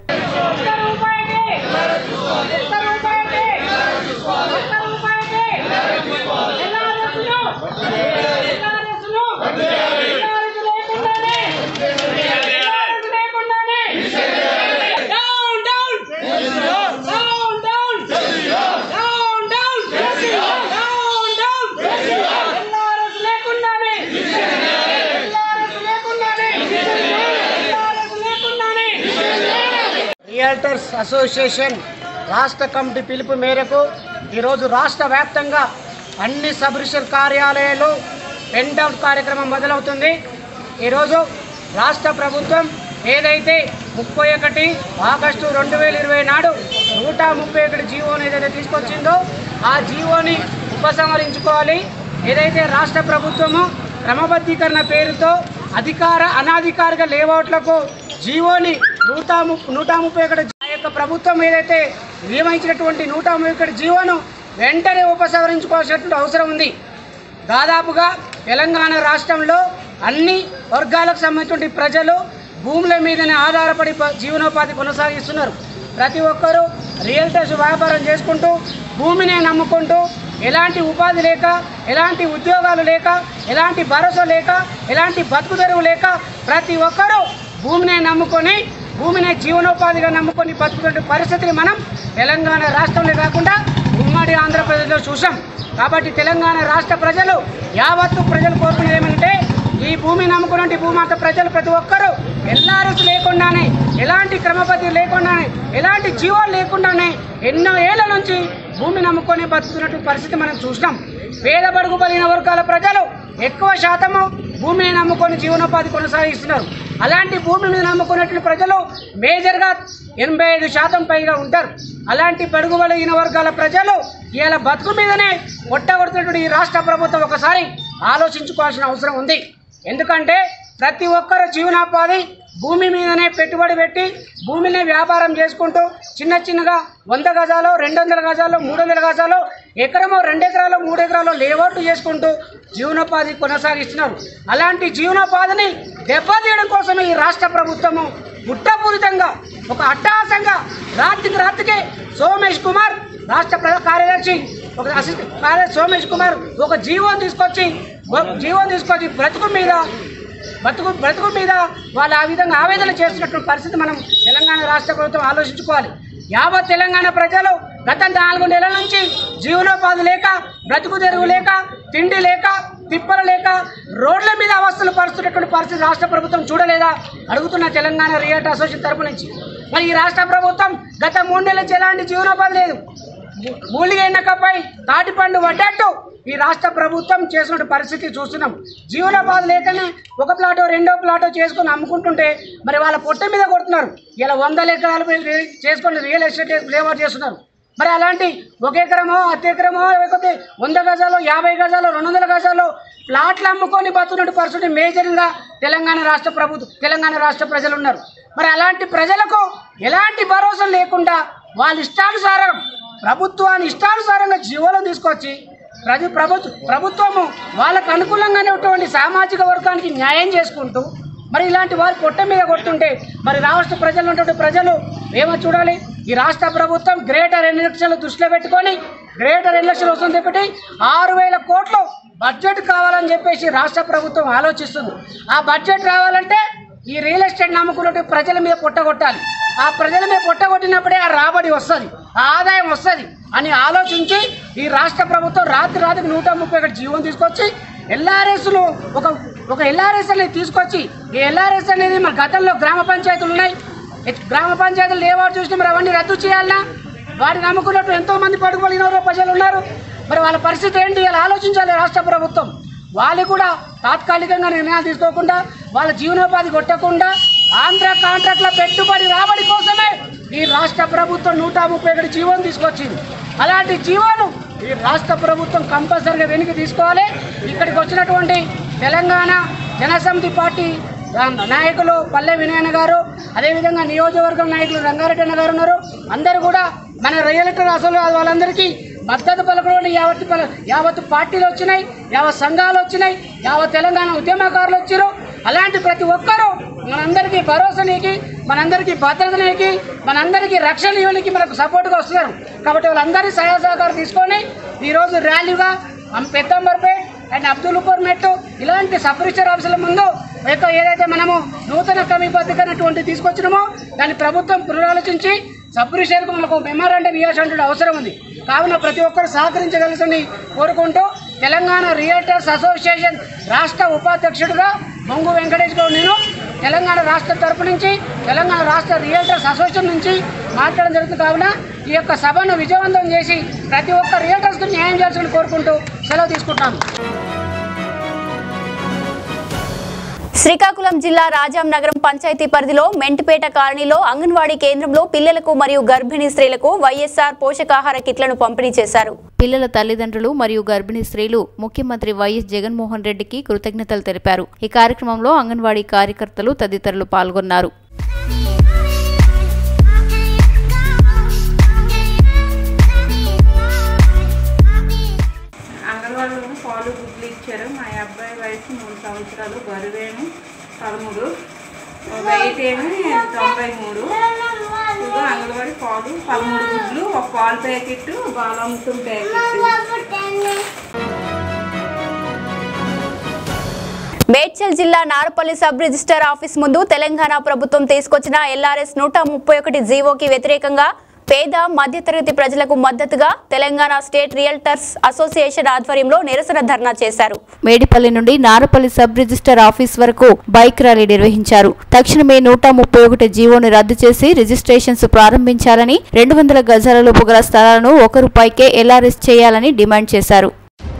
రియల్టర్స్ అసోసియేషన్ రాష్ట్ర కమిటీ పిలుపు మేరకు ఈరోజు రాష్ట్ర వ్యాప్తంగా అన్ని సబ్ రిజిస్టర్ కార్యాలయాలు పెండౌట్ కార్యక్రమం మొదలవుతుంది ఈరోజు రాష్ట్ర ప్రభుత్వం ఏదైతే ముప్పై ఒకటి ఆగస్టు రెండు వేల ఇరవై నాడు నూట ముప్పై ఒకటి జీవోని ఏదైతే తీసుకొచ్చిందో ఆ జీవోని ఉపసంహరించుకోవాలి ఏదైతే రాష్ట్ర ప్రభుత్వము క్రమబద్ధీకరణ పేరుతో అధికార అనాధికారిక లేఅవుట్లకు జీవోని నూట ము- నూట ముప్పై ఒకటి ఆ యొక్క ప్రభుత్వం ఏదైతే నియమించినటువంటి నూట ముప్పై ఒకటి జీవోను వెంటనే ఉపసంహరించుకోవాల్సినటువంటి అవసరం ఉంది దాదాపుగా తెలంగాణ రాష్ట్రంలో అన్ని వర్గాలకు సంబంధించిన ప్రజలు భూముల మీదనే ఆధారపడి ప- జీవనోపాధి కొనసాగిస్తున్నారు ప్రతి ఒక్కరూ రియల్టర్స్ వ్యాపారం చేసుకుంటూ భూమినే నమ్ముకుంటూ ఎలాంటి ఉపాధి లేక ఎలాంటి ఉద్యోగాలు లేక ఎలాంటి భరోసా లేక ఎలాంటి బతుకు తెరువు లేక ప్రతి ఒక్కరూ భూమినే నమ్ముకొని భూమినే జీవనోపాధిగా నమ్ముకొని బతుకుతున్న పరిస్థితిని మనం తెలంగాణ రాష్ట్రంలో కాకుండా ఉమ్మడి ఆంధ్రప్రదేశ్లో చూసాం కాబట్టి తెలంగాణ రాష్ట్ర ప్రజలు యావత్తు ప్రజలు కోరుకునేది ఏమంటే ఈ భూమి నమ్ముకున్నటువంటి భూమాత ప్రజలు ప్రతి ఒక్కరూ ఎల్ఆర్ఎస్ లేకుండానే ఎలాంటి క్రమపద్ధతి లేకుండానే ఎలాంటి జీవాలు లేకుండానే ఎన్నో ఏళ్ల నుంచి భూమి నమ్ముకొని బతుకుతున్నటువంటి పరిస్థితి మనం చూసినాం పేద బడుగు బలిన వర్గాల ప్రజలు ఎక్కువ శాతము భూమిని నమ్ముకొని జీవనోపాధి కొనసాగిస్తున్నారు అలాంటి భూమి మీద నమ్ముకున్నటువంటి ప్రజలు మేజర్గా ఎనభై ఐదు శాతం పైగా ఉంటారు అలాంటి బడుగు బలిగిన వర్గాల ప్రజలు ఇవాళ బతుకు మీదనే కొట్టగొడుతున్నటువంటి ఈ రాష్ట్ర ప్రభుత్వం ఒకసారి ఆలోచించుకోవాల్సిన అవసరం ఉంది ఎందుకంటే ప్రతి ఒక్కరు జీవనోపాధి భూమి మీదనే పెట్టుబడి పెట్టి భూమిని వ్యాపారం చేసుకుంటూ చిన్న చిన్నగా వంద గజాలు రెండు వందల గజాలు మూడు వందల గజాలు ఎకరమో రెండు ఎకరాలు మూడు ఎకరాలు లేఅవుట్ చేసుకుంటూ జీవనోపాధి కొనసాగిస్తున్నారు అలాంటి జీవనోపాధిని దెబ్బతీయడం కోసం ఈ రాష్ట్ర ప్రభుత్వము గుట్టపూరితంగా ఒక అట్టహాసంగా రాత్రికి రాత్రికే సోమేష్ కుమార్ రాష్ట్ర ప్రధాన కార్యదర్శి ఒక అసిస్టెంట్ కార్యదర్శి సోమేష్ కుమార్ ఒక జీవో తీసుకొచ్చి ఒక జీవో తీసుకొచ్చి బ్రతుకు మీద బ్రతుకు బ్రతుకు మీద వాళ్ళు ఆ విధంగా ఆవేదన చేస్తున్నటువంటి పరిస్థితి మనం తెలంగాణ రాష్ట్ర ప్రభుత్వం ఆలోచించుకోవాలి యావత్ తెలంగాణ ప్రజలు గత నాలుగు నెలల నుంచి జీవనోపాధి లేక బ్రతుకు తెరువు లేక తిండి లేక తిప్పలు లేక రోడ్ల మీద అవస్థలు పరుస్తున్నటువంటి పరిస్థితి రాష్ట్ర ప్రభుత్వం చూడలేదా అడుగుతున్న తెలంగాణ రియల్టీ అసోసియేషన్ తరపు నుంచి మరి ఈ రాష్ట్ర ప్రభుత్వం గత మూడు నెలల నుంచి ఎలాంటి జీవనోపాధి లేదు మూలిగా ఎన్నకపై తాటిపండు పడ్డట్టు ఈ రాష్ట్ర ప్రభుత్వం చేసిన పరిస్థితి చూస్తున్నాం జీవనోపాధి లేకనే ఒక ప్లాటో రెండో ప్లాటో చేసుకొని అమ్ముకుంటుంటే మరి వాళ్ళ పొట్ట మీద కొడుతున్నారు ఇలా వందల ఎకరాలు రి- చేసుకొని రియల్ ఎస్టేట్ లేవర్ చేస్తున్నారు మరి అలాంటి ఒక ఎకరమో అర్ధ ఎకరమో లేకపోతే వంద గజాలు యాభై గజాలు రెండు వందల గజాలు ప్లాట్లు అమ్ముకొని బతున్నట్టు పరిస్థితి మేజర్గా తెలంగాణ రాష్ట్ర ప్రభుత్వం తెలంగాణ రాష్ట్ర ప్రజలు ఉన్నారు మరి అలాంటి ప్రజలకు ఎలాంటి భరోసా లేకుండా వాళ్ళ ఇష్టానుసారం ప్రభుత్వాన్ని ఇష్టానుసారంగా జీవోలను తీసుకొచ్చి ప్రతి ప్రభుత్వ ప్రభుత్వము వాళ్ళకు అనుకూలంగానే ఉన్నటువంటి సామాజిక వర్గానికి న్యాయం చేసుకుంటూ మరి ఇలాంటి వారు పొట్ట మీద కొడుతుంటే మరి రాష్ట్ర ప్రజలు ఉన్నటువంటి ప్రజలు ఏమో చూడాలి ఈ రాష్ట్ర ప్రభుత్వం గ్రేటర్ ఎన్ని లక్షలు దృష్టిలో పెట్టుకొని గ్రేటర్ ఎన్ని లక్షలు వస్తుంది పెట్టి ఆరు వేల కోట్లు బడ్జెట్ కావాలని చెప్పేసి రాష్ట్ర ప్రభుత్వం ఆలోచిస్తుంది ఆ బడ్జెట్ రావాలంటే ఈ రియల్ ఎస్టేట్ నమ్ముకున్నట్టు ప్రజల మీద పొట్టగొట్టాలి ఆ ప్రజల మీద పొట్టగొట్టినప్పుడే ఆ రాబడి వస్తుంది ఆ ఆదాయం వస్తుంది అని ఆలోచించి ఈ రాష్ట్ర ప్రభుత్వం రాత్రి రాత్రికి నూట ముప్పై ఒకటి జీవో తీసుకొచ్చి ఎల్ఆర్ఎస్లు ఒక ఒక ఎల్ఆర్ఎస్ అనేది తీసుకొచ్చి ఈ ఎల్ఆర్ఎస్ అనేది మన గతంలో గ్రామ పంచాయతీలు ఉన్నాయి ఈ గ్రామ పంచాయతీలు లేవాడు చూసినా మరి అవన్నీ రద్దు చేయాలన్నా వాటిని నమ్ముకున్నట్టు ఎంతో మంది పడుకోలేని ప్రజలు ఉన్నారు మరి వాళ్ళ పరిస్థితి ఏంటి ఇలా ఆలోచించాలి రాష్ట్ర ప్రభుత్వం వాళ్ళు కూడా తాత్కాలికంగా నిర్ణయాలు తీసుకోకుండా వాళ్ళ జీవనోపాధి కొట్టకుండా ఆంధ్ర కాంట్రాక్ట్ల పెట్టుబడి రాబడి కోసమే ఈ రాష్ట్ర ప్రభుత్వం నూట ముప్పై ఒకటి జీవోను తీసుకొచ్చింది అలాంటి జీవోను ఈ రాష్ట్ర ప్రభుత్వం కంపల్సరిగా వెనక్కి తీసుకోవాలి ఇక్కడికి వచ్చినటువంటి తెలంగాణ జనసమితి పార్టీ రా- నాయకులు పల్లె వినయన గారు అదేవిధంగా నియోజకవర్గం నాయకులు రంగారెడ్డి అన్న గారు ఉన్నారు అందరూ కూడా మన రియల్టర్ అసలు వాళ్ళందరికీ మద్దతు పలకడం యావత్ పల- యావత్ పార్టీలు వచ్చినాయి యావత్ సంఘాలు వచ్చినాయి యావత్ తెలంగాణ ఉద్యమకారులు వచ్చారు అలాంటి ప్రతి ఒక్కరూ మనందరికీ భరోసానికి మనందరికీ భద్రతనికి మనందరికీ రక్షణ ఇవ్వడానికి మనకు సపోర్ట్గా వస్తున్నారు కాబట్టి వాళ్ళందరి సహాయ సహకారం తీసుకొని ఈరోజు ర్యాలీగా పెద్దంబర్పేట్ అండ్ అబ్దుల్పూర్ మెట్టు ఇలాంటి సబ్ రిజిస్టర్ ఆఫీసుల ముందు యొక్క ఏదైతే మనము నూతన క్రమీ పద్ధతి అనేటువంటి తీసుకొచ్చినామో దాన్ని ప్రభుత్వం పునరాలోచించి సబ్ రిజిస్టర్కు మనకు మెమోరాండం ఇవ్వాల్సిన అవసరం ఉంది కావున ప్రతి ఒక్కరు సహకరించగలసని కోరుకుంటూ తెలంగాణ రియల్టర్స్ అసోసియేషన్ రాష్ట్ర ఉపాధ్యక్షుడిగా మొంగు వెంకటేష్ గౌడ్ నేను తెలంగాణ రాష్ట్ర తరపు నుంచి తెలంగాణ రాష్ట్ర రియల్టర్స్ అసోసియేషన్ నుంచి మాట్లాడడం జరుగుతుంది కావున ఈ యొక్క సభను విజయవంతం చేసి ప్రతి ఒక్క రియల్టర్స్కు న్యాయం చేయాల్సింది కోరుకుంటూ సెలవు తీసుకుంటాను శ్రీకాకుళం జిల్లా రాజాం నగరం పంచాయతీ పరిధిలో మెంటిపేట కాలనీలో అంగన్వాడీ కేంద్రంలో పిల్లలకు మరియు గర్భిణీ స్త్రీలకు వైఎస్ఆర్ పోషకాహార కిట్లను పంపిణీ చేశారు పిల్లల తల్లిదండ్రులు మరియు గర్భిణీ స్త్రీలు ముఖ్యమంత్రి వైఎస్ జగన్మోహన్ రెడ్డికి కృతజ్ఞతలు తెలిపారు ఈ కార్యక్రమంలో అంగన్వాడీ కార్యకర్తలు తదితరులు పాల్గొన్నారు అంగన్వాడీలో పాలు గుడ్లు ఇచ్చారు మా అబ్బాయి వయసు మూడు సంవత్సరాలు బరువేమో పదమూడు వెయిట్ ఏమి తొంభై మూడు ఇదిగో అంగన్వాడీ పాలు పదమూడు గుడ్లు ఒక పాలు ప్యాకెట్ బాలమృతం ప్యాకెట్ మేడ్చల్ జిల్లా నారపల్లి సబ్ రిజిస్టర్ ఆఫీస్ ముందు తెలంగాణ ప్రభుత్వం తీసుకొచ్చిన ఎల్ఆర్ఎస్ నూట ముప్పై ఒకటి జీవోకి వ్యతిరేకంగా పేద మధ్యతరగతి ప్రజలకు మద్దతుగా తెలంగాణ స్టేట్ రియల్టర్స్ అసోసియేషన్ ఆధ్వర్యంలో నిరసన ధర్నా చేశారు మేడిపల్లి నుండి నారపల్లి సబ్ రిజిస్టర్ ఆఫీస్ వరకు బైక్ ర్యాలీ నిర్వహించారు తక్షణమే నూట ముప్పై ఒకటి జీవోను రద్దు చేసి రిజిస్ట్రేషన్స్ ప్రారంభించాలని రెండు వందల గజాలలోపు గల స్థలాలను ఒక రూపాయికే ఎల్ఆర్ఎస్ చేయాలని డిమాండ్ చేశారు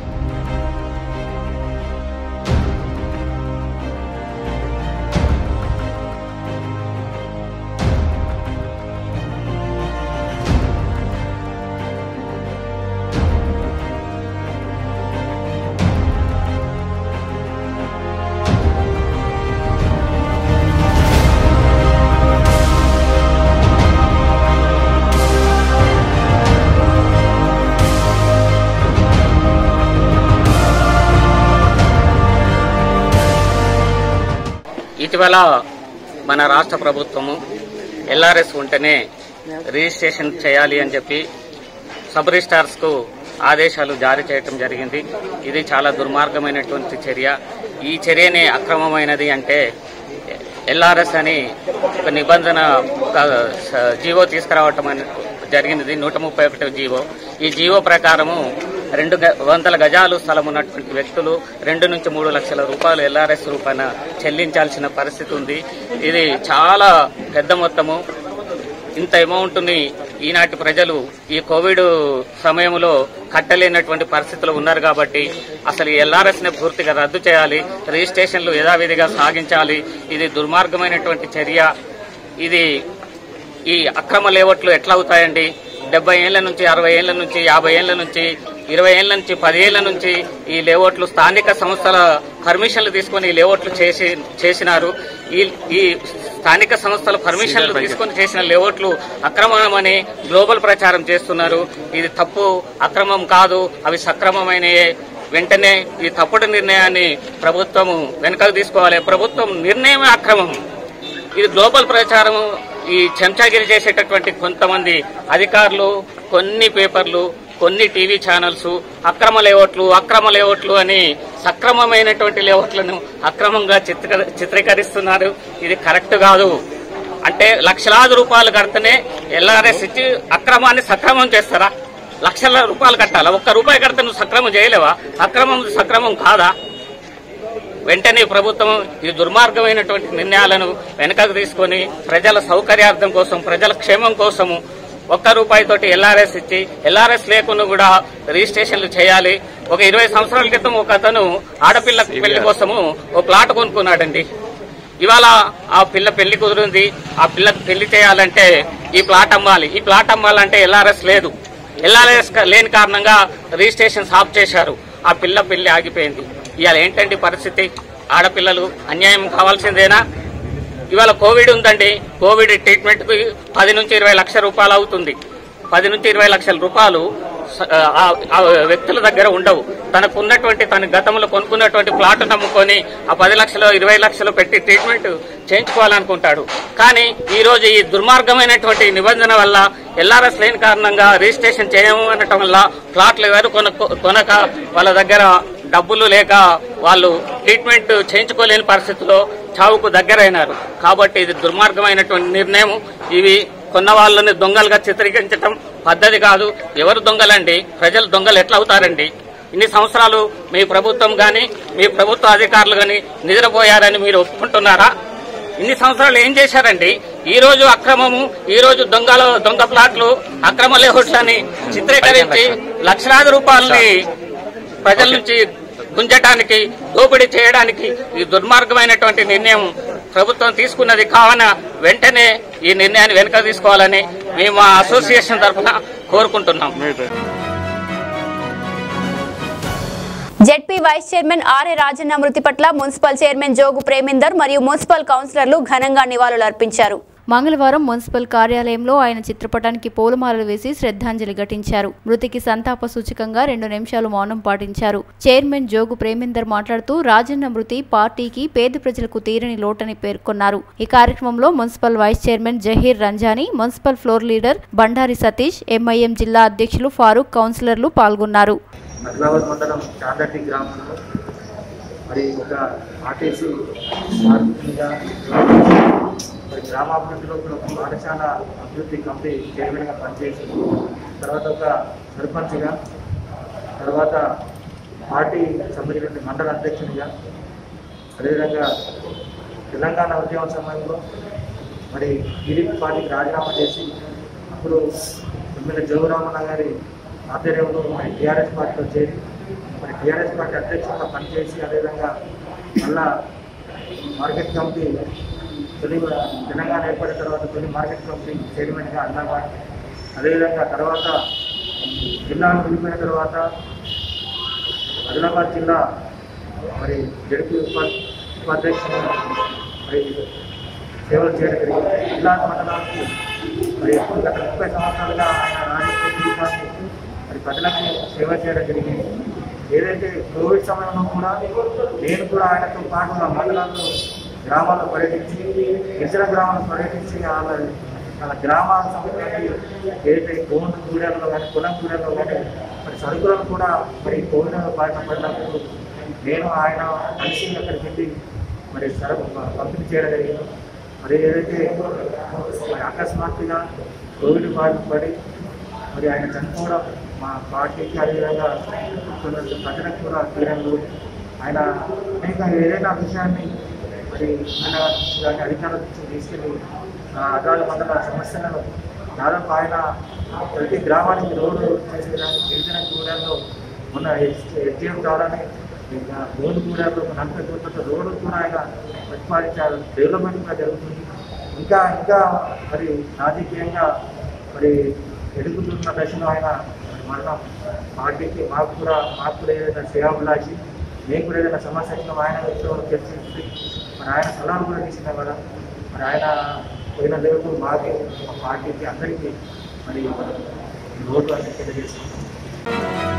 ఇటీవల మన రాష్ట్ర ప్రభుత్వము ఎల్ఆర్ఎస్ ఉంటేనే రిజిస్ట్రేషన్ చేయాలి అని చెప్పి సబ్ రిజిస్టార్స్ కు ఆదేశాలు జారీ చేయటం జరిగింది ఇది చాలా దుర్మార్గమైనటువంటి చర్య ఈ చర్యనే అక్రమమైనది అంటే ఎల్ఆర్ఎస్ అని ఒక నిబంధన ఒక స- జీవో తీసుకురావటం అని జరిగినది నూట ముప్పై ఒకటి జీవో ఈ జీవో ప్రకారము రెండు గ- వందల గజాలు స్థలం ఉన్నటువంటి వ్యక్తులు రెండు నుంచి మూడు లక్షల రూపాయలు ఎల్ఆర్ఎస్ రూపాయన చెల్లించాల్సిన పరిస్థితి ఉంది ఇది చాలా పెద్ద మొత్తము ఇంత అమౌంట్ని ఈనాటి ప్రజలు ఈ కోవిడ్ సమయంలో కట్టలేనటువంటి పరిస్థితులు ఉన్నారు కాబట్టి అసలు ఈ ఎల్ఆర్ఎస్ ని పూర్తిగా రద్దు చేయాలి రిజిస్ట్రేషన్లు యథావిధిగా సాగించాలి ఇది దుర్మార్గమైనటువంటి చర్య ఇది ఈ అక్రమ లేవట్లు ఎట్లా అవుతాయండి డెబ్బై ఏళ్ల నుంచి అరవై ఏళ్ల నుంచి యాభై ఏళ్ల నుంచి ఇరవై ఏళ్ల నుంచి పది ఏళ్ల నుంచి ఈ లేఅవుట్లు స్థానిక సంస్థల పర్మిషన్లు తీసుకొని ఈ లేఅవుట్లు చేసి చేసినారు ఈ ఈ స్థానిక సంస్థల పర్మిషన్లు తీసుకొని చేసిన లేఅవుట్లు అక్రమమని గ్లోబల్ ప్రచారం చేస్తున్నారు ఇది తప్పు అక్రమం కాదు అవి సక్రమమైనయే వెంటనే ఈ తప్పుడు నిర్ణయాన్ని ప్రభుత్వము వెనుకకు తీసుకోవాలి ప్రభుత్వం నిర్ణయమే అక్రమం ఇది గ్లోబల్ ప్రచారం ఈ చెంచాగిరి చేసేటటువంటి కొంతమంది అధికారులు కొన్ని పేపర్లు కొన్ని టీవీ ఛానల్స్ అక్రమ లేఅవుట్లు అక్రమ లేఅవుట్లు అని సక్రమమైనటువంటి లేఅవుట్లను అక్రమంగా చిత్ర చిత్రీకరిస్తున్నారు ఇది కరెక్ట్ కాదు అంటే లక్షలాది రూపాయలు కడితేనే ఎల్ఆర్ఎస్ ఇచ్చి అక్రమాన్ని సక్రమం చేస్తారా లక్షల రూపాయలు కట్టాలా ఒక్క రూపాయి కడితే నువ్వు సక్రమం చేయలేవా అక్రమం సక్రమం కాదా వెంటనే ప్రభుత్వం ఈ దుర్మార్గమైనటువంటి నిర్ణయాలను వెనకకు తీసుకొని ప్రజల సౌకర్యార్థం కోసం ప్రజల క్షేమం కోసము ఒక్క రూపాయితోటి ఎల్ఆర్ఎస్ ఇచ్చి ఎల్ఆర్ఎస్ లేకుండా కూడా రిజిస్ట్రేషన్లు చేయాలి ఒక ఇరవై సంవత్సరాల క్రితం ఒక అతను ఆడపిల్ల పెళ్లి కోసము ఒక ప్లాట్ కొనుక్కున్నాడండి ఇవాళ ఆ పిల్ల పెళ్లి కుదిరింది ఆ పిల్లకి పెళ్లి చేయాలంటే ఈ ప్లాట్ అమ్మాలి ఈ ప్లాట్ అమ్మాలంటే ఎల్ఆర్ఎస్ లేదు ఎల్ఆర్ఎస్ లేని కారణంగా రిజిస్ట్రేషన్ ఆఫ్ చేశారు ఆ పిల్ల పెళ్లి ఆగిపోయింది ఇవాళ ఏంటండి పరిస్థితి ఆడపిల్లలు అన్యాయం కావాల్సిందేనా ఇవాళ కోవిడ్ ఉందండి కోవిడ్ ట్రీట్మెంట్ కి పది నుంచి ఇరవై లక్షల రూపాయలు అవుతుంది పది నుంచి ఇరవై లక్షల రూపాయలు స- ఆ ఆ వ్యక్తుల దగ్గర ఉండవు తనకు ఉన్నటువంటి తన గతంలో కొనుక్కున్నటువంటి ప్లాట్ నమ్ముకొని ఆ పది లక్షలు ఇరవై లక్షలు పెట్టి ట్రీట్మెంట్ చేయించుకోవాలనుకుంటాడు కానీ ఈ రోజు ఈ దుర్మార్గమైనటువంటి నిబంధన వల్ల ఎల్ఆర్ఎస్ లేని కారణంగా రిజిస్ట్రేషన్ చేయము అనటం వల్ల ప్లాట్లు ఎవరు కొన కొనక వాళ్ళ దగ్గర డబ్బులు లేక వాళ్ళు ట్రీట్మెంట్ చేయించుకోలేని పరిస్థితిలో చావుకు దగ్గరైనారు కాబట్టి ఇది దుర్మార్గమైనటువంటి నిర్ణయం ఇవి కొన్న వాళ్ళని దొంగలుగా చిత్రీకరించడం పద్ధతి కాదు ఎవరు దొంగలండి ప్రజలు దొంగలు ఎట్లా అవుతారండి ఇన్ని సంవత్సరాలు మీ ప్రభుత్వం గాని మీ ప్రభుత్వ అధికారులు గాని నిద్రపోయారని మీరు ఒప్పుకుంటున్నారా ఇన్ని సంవత్సరాలు ఏం చేశారండి ఈ రోజు అక్రమము ఈ రోజు దొంగలు దొంగ ప్లాట్లు అక్రమ లేఅవుట్లని చిత్రీకరించి లక్షలాది రూపాయలని ప్రజల నుంచి గుంజటానికి దోపిడీ చేయడానికి ఈ దుర్మార్గమైనటువంటి నిర్ణయం ప్రభుత్వం తీసుకున్నది కావున వెంటనే ఈ నిర్ణయాన్ని వెనుక తీసుకోవాలని మేము మా అసోసియేషన్ తరఫున కోరుకుంటున్నాం ZP vice chairman RA Rajanna మృతి పట్ల మున్సిపల్ చైర్మన్ జోగు ప్రేమిందర్ మరియు మున్సిపల్ కౌన్సిలర్లు ఘనంగా నివాళులర్పించారు మంగళవారం మున్సిపల్ కార్యాలయంలో ఆయన చిత్రపటానికి పూలమాలలు వేసి శ్రద్ధాంజలి ఘటించారు మృతికి సంతాప సూచకంగా రెండు నిమిషాలు మౌనం పాటించారు చైర్మన్ జోగు ప్రేమేందర్ మాట్లాడుతూ రాజన్న మృతి పార్టీకి పేద ప్రజలకు తీరని లోటని పేర్కొన్నారు ఈ కార్యక్రమంలో municipal vice chairman Zaheer Ramzani municipal floor leader Bandari Satish MIM జిల్లా అధ్యక్షులు ఫారూక్ కౌన్సిలర్లు పాల్గొన్నారు అదిలాబాద్ మండలం చాందటి గ్రామంలో మరి ఒక ఆర్టీసీ మార్పునిగా మరి గ్రామాభివృద్ధిలో కూడా ఒక పాఠశాల అభివృద్ధి కమిటీ చైర్మన్గా పనిచేసి తర్వాత ఒక సర్పంచ్గా తర్వాత పార్టీ సంబంధించిన మండల అధ్యక్షునిగా అదేవిధంగా తెలంగాణ ఉద్యమ సమయంలో మరి టీడీపీ పార్టీకి రాజీనామా చేసి అప్పుడు ఎమ్మెల్యే జోగురామన్న గారి ఆధ్వర్యంలో మరి టీఆర్ఎస్ పార్టీలో చేరి మరి టీఆర్ఎస్ పార్టీ అధ్యక్షులుగా పనిచేసి అదేవిధంగా మళ్ళా మార్కెట్ కమిటీ తొలి తెలంగాణ ఏర్పడిన తర్వాత తొలి మార్కెట్ కమిటీ చైర్మన్గా అన్నాబాద్ అదేవిధంగా తర్వాత జిల్లాను విడిపోయిన తర్వాత ఆదిలాబాద్ జిల్లా మరి జడిపి ఉప ఉపాధ్యక్షుడు మరి సేవలు చేయడం జరిగింది జిల్లా మండలానికి మరి గత ముప్పై సంవత్సరాలుగా ఆయన రాజకీయ జీవితాన్ని మరి ప్రజలకు సేవ చేయడం జరిగింది ఏదైతే కోవిడ్ సమయంలో కూడా నేను కూడా ఆయనతో పాటు ఆ మండలాల్లో గ్రామాల్లో పర్యటించి గిరిజన గ్రామాల్లో పర్యటించి వాళ్ళ వాళ్ళ గ్రామాల సంబంధించి ఏదైతే గోండు గూడెల్లో కానీ కులం గూడెల్లో కానీ మరి సరుకులను కూడా మరి కోవిడ్ బారిన పడినప్పుడు నేను ఆయన కలిసి అక్కడికి వెళ్ళి మరి సరుకు పంపిణీ చేయడం జరిగింది మరి ఏదైతే మరి అకస్మాత్తుగా కోవిడ్ బారిన పడి మరి ఆయన చనిపోవడం మా పార్టీకి అదేవిధంగా కొందరు ప్రజలకు కూడా తీరంలో ఆయన అనేక ఏదైనా విషయాన్ని మరి ఆయన ఇలాంటి అధికారుల నుంచి తీసుకెళ్ళి ఆ అదాల మండల సమస్యలను దాదాపు ఆయన ప్రతి గ్రామానికి రోడ్డు చేసేదానికి గిరిజన గూడెల్లో మొన్న ఎస్జిఎం ద్వారానే రోడ్డు గూడెల్లో ఒక నలభై కోట్ల రోడ్డు కూడా ఆయన ప్రతిపాదించారు డెవలప్మెంట్ కూడా జరుగుతుంది ఇంకా ఇంకా మరి రాజకీయంగా మరి ఎదుగుతున్న దశలో ఆయన మరి మరణం పార్టీకి మాకు కూడా మాకు కూడా ఏదైనా శ్రేయాభిలాషి మేము కూడా ఏదైనా సమస్య వచ్చినా ఆయన వ్యక్తితో చర్చించి మరి ఆయన సలహాలు కూడా తీసుకున్నాం కదా మరి ఆయన పోయిన లేవు మాకు మా పార్టీకి అందరికీ మరి రోడ్డు అనేది తెలియజేస్తున్నాం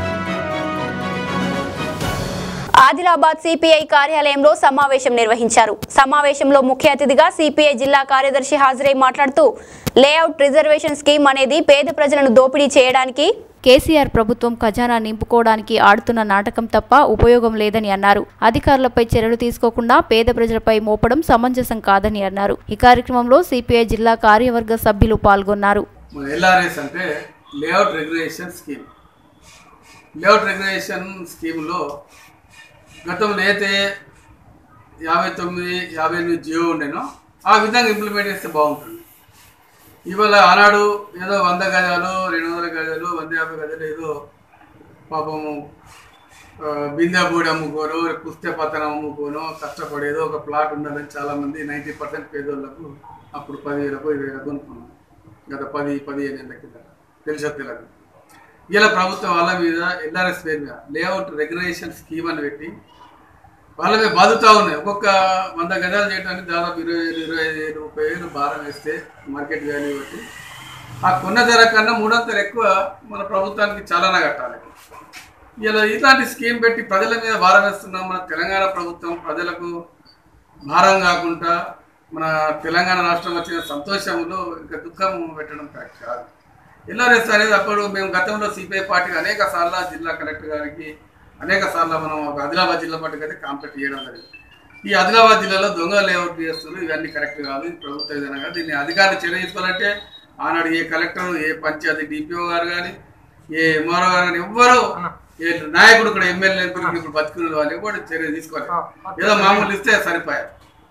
ఆదిలాబాద్ సిపిఐ కార్యాలయంలో సమావేశం నిర్వహించారు సమావేశంలో ముఖ్య అతిథిగా సిపిఐ జిల్లా కార్యదర్శి హాజరై మాట్లాడుతూ లేఅవుట్ రిజర్వేషన్ స్కీమ్ అనేది పేద ప్రజలను దోపిడీ చేయడానికి కేసీఆర్ ప్రభుత్వం ఖజానా నింపుకోవడానికి ఆడుతున్న నాటకం తప్ప ఉపయోగం లేదని అన్నారు అధికారులపై చర్యలు తీసుకోకుండా పేద ప్రజలపై మోపడం సమంజసం కాదని అన్నారు ఈ కార్యక్రమంలో సిపిఐ జిల్లా కార్యవర్గ సభ్యులు పాల్గొన్నారు ఎల్ఆర్ఎస్ అంటే layout regulation scheme layout regulation స్కీమ్లో గతంలో అయితే యాభై తొమ్మిది యాభై ఎనిమిది జియో ఉండేనో ఆ విధంగా ఇంప్లిమెంట్ చేస్తే బాగుంటుంది ఇవాళ ఆనాడు ఏదో వంద గజాలు రెండు వందల గజాలు వంద యాభై గజాలు ఏదో పాపము బిందె బూడి అమ్ముకోను పుస్తే పతనం అమ్ముకోను కష్టపడేదో ఒక ప్లాట్ ఉండాలని చాలామంది నైంటీ పర్సెంట్ పేదోళ్ళకు అప్పుడు పదివేలకు ఇరవై వేలకు కొనుక్కున్నాం గత పది పదిహేను ఏళ్ళ కింద తెలిసో తెలియదు ఇలా ప్రభుత్వం వాళ్ళ మీద ఎల్ఆర్ఎస్ పేరు మీద లేఅవుట్ రెగ్యులేషన్ స్కీమ్ అని పెట్టి వాళ్ళ మీద బాధుతా ఉన్నాయి ఒక్కొక్క వంద గజాలు చేయడానికి దాదాపు ఇరవై వేలు ఇరవై ఐదు వేలు ముప్పై వేలు భారం వేస్తే మార్కెట్ వాల్యూ బట్టి ఆ కొన్న ధర కన్నా మూడొంతలు ఎక్కువ మన ప్రభుత్వానికి చాలానా కట్టాలి ఇలా ఇలాంటి స్కీమ్ పెట్టి ప్రజల మీద భారం వేస్తున్నాం మన తెలంగాణ ప్రభుత్వం ప్రజలకు భారం కాకుండా మన తెలంగాణ రాష్ట్రం వచ్చిన సంతోషంలో ఇంకా దుఃఖం పెట్టడం కరెక్ట్ కాదు ఎల్ఆర్ఎస్ అనేది అప్పుడు మేము గతంలో సిపిఐ పార్టీకి అనేక సార్లు జిల్లా కలెక్టర్ గారికి అనేక సార్లు మనం ఒక ఆదిలాబాద్ జిల్లా పార్టీకి అయితే కాంప్లీట్ చేయడం జరిగింది ఈ ఆదిలాబాద్ జిల్లాలో దొంగ లేఅవుట్ చేస్తున్నారు ఇవన్నీ కరెక్ట్ కాదు ఇది ప్రభుత్వ విధానం కాదు దీన్ని అధికారులు చర్య తీసుకోవాలంటే ఆనాడు ఏ కలెక్టర్ ఏ పంచాయతీ డిపిఓ గారు కానీ ఏ ఎంఆర్ఓ గారు కానీ ఎవ్వరు ఏ నాయకుడు ఇక్కడ ఎమ్మెల్యే ఇప్పుడు బతుకున్న వాళ్ళు ఎవరు చర్య తీసుకోవాలి ఏదో మామూలు ఇస్తే సరిపోయారు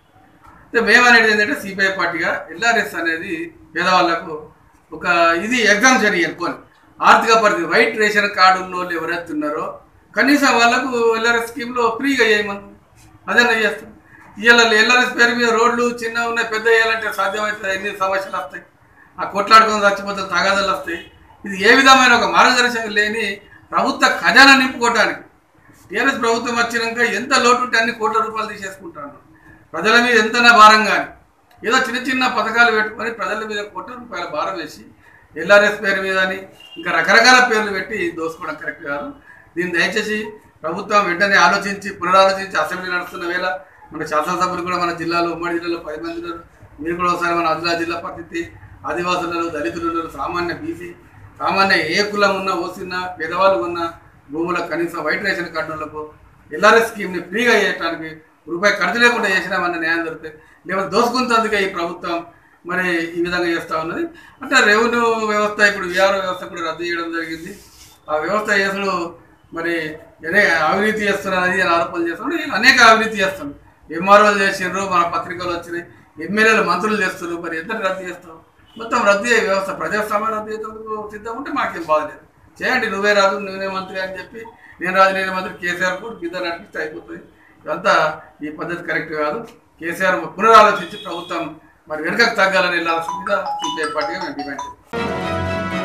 అయితే మేమనేది ఏంటంటే సిపిఐ పార్టీగా ఎల్ఆర్ఎస్ అనేది పేదవాళ్ళకు ఒక ఇది ఎగ్జామ్ జరిగాను పోనీ ఆర్థిక పరిస్థితి వైట్ రేషన్ కార్డు ఉన్న వాళ్ళు ఎవరైతే ఉన్నారో కనీసం వాళ్ళకు ఎల్ఆర్ఎస్ స్కీమ్లో ఫ్రీగా చేయమని అదేనా చేస్తాం ఇవాళ ఎల్ఆర్ఎస్ పేరు మీద రోడ్లు చిన్న ఉన్నాయి పెద్ద వేయాలంటే సాధ్యమవుతుంది ఎన్ని సమస్యలు వస్తాయి ఆ కొట్లాడుకొని చచ్చిపోతే తగాదాలు వస్తాయి ఇది ఏ విధమైన ఒక మార్గదర్శకం లేని ప్రభుత్వ ఖజానా నింపుకోవడానికి టీఆర్ఎస్ ప్రభుత్వం వచ్చినాక ఎంత లోటు ఉంటే అన్ని కోట్ల రూపాయలు తీసేసుకుంటాను ప్రజల మీద ఎంతనా భారం కానీ ఏదో చిన్న చిన్న పథకాలు పెట్టుకొని ప్రజల మీద కోట్ల రూపాయల భారం వేసి ఎల్ఆర్ఎస్ పేరు మీద అని ఇంకా రకరకాల పేర్లు పెట్టి దోసుకోవడం కరెక్ట్ కాదు దీన్ని దయచేసి ప్రభుత్వం వెంటనే ఆలోచించి పునరాలోచించి అసెంబ్లీ నడుస్తున్న వేళ మన శాసనసభ్యులు కూడా మన జిల్లాలో ఉమ్మడి జిల్లాలో పది మంది ఉన్నారు మీరు కూడా ఒకసారి మన ఆదిలాబాద్ జిల్లా పరిస్థితి ఆదివాసులు దళితులు ఉన్నారు సామాన్య బీసీ సామాన్య ఏ కులం ఉన్నా ఓసిన్నా పేదవాళ్ళు ఉన్న భూముల కనీసం వైట్ రేషన్ కార్డులకు ఎల్ఆర్ఎస్ స్కీమ్ని ఫ్రీగా చేయడానికి రూపాయి ఖర్చు లేకుండా చేసినామన్న న్యాయం దొరుకుతాయి లేకపోతే దోసుకుంటందుకే ఈ ప్రభుత్వం మరి ఈ విధంగా చేస్తూ ఉన్నది అంటే రెవెన్యూ వ్యవస్థ ఇప్పుడు విఆర్ వ్యవస్థ కూడా రద్దు చేయడం జరిగింది ఆ వ్యవస్థ చేసుడు మరి అనేక అవినీతి చేస్తున్నది అని ఆరోపణలు చేస్తున్నారు వీళ్ళు అనేక అవినీతి చేస్తున్నారు ఎంఆర్ఓలు చేసిండ్రు మన పత్రికలు వచ్చినాయి ఎమ్మెల్యేలు మంత్రులు చేస్తున్నారు మరి ఇద్దరు రద్దు చేస్తాం మొత్తం రద్దు అయ్యే వ్యవస్థ ప్రజాస్వామ్యం రద్దు చేసేందుకు సిద్ధం ఉంటే మాకేం బాధలేదు చేయండి నువ్వే రాదు నువ్వే మంత్రి అని చెప్పి నేను రాజు నేను మంత్రి కేసీఆర్ కూడా ఇద్దరు నడిపిస్తే అయిపోతుంది ఇదంతా ఈ పద్ధతి కరెక్ట్ కాదు కేసీఆర్ పునరాలోచించి ప్రభుత్వం మరి వెనుకకు తగ్గాలని వెళ్ళాల్సిందిగా సిపిఐ పార్టీగా మేము డిమాండ్ చేస్తాం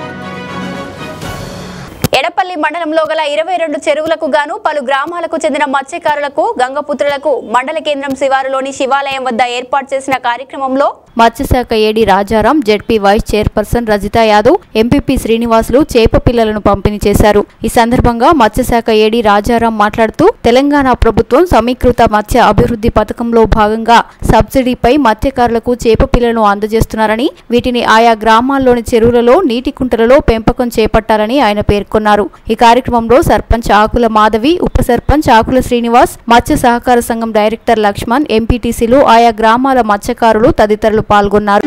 ఎడపల్లి మండలంలో గల ఇరవై రెండు చెరువులకు గాను పలు గ్రామాలకు చెందిన మత్స్యకారులకు గంగపుత్రులకు మండల కేంద్రం శివారులోని శివాలయం వద్ద ఏర్పాటు చేసిన కార్యక్రమంలో మత్స్యశాఖ AD Rajaram ZP vice chairperson Rajitha Yadav MPP Srinivasulu చేప పిల్లలను పంపిణీ చేశారు ఈ సందర్భంగా మత్స్యశాఖ ఏడి రాజారాం మాట్లాడుతూ తెలంగాణ ప్రభుత్వం సమీకృత మత్స్య అభివృద్ధి పథకంలో భాగంగా సబ్సిడీపై మత్స్యకారులకు చేప పిల్లలను అందజేస్తున్నారని వీటిని ఆయా గ్రామాల్లోని చెరువులలో నీటి కుంటలలో పెంపకం చేపట్టాలని ఆయన పేర్కొన్నారు ఈ కార్యక్రమంలో సర్పంచ్ ఆకుల మాధవి ఉప సర్పంచ్ ఆకుల శ్రీనివాస్ మత్స్య సహకార సంఘం డైరెక్టర్ లక్ష్మణ్ ఎంపీటీసీలు ఆయా గ్రామాల మత్స్యకారులు తదితరులు పాల్గొన్నారు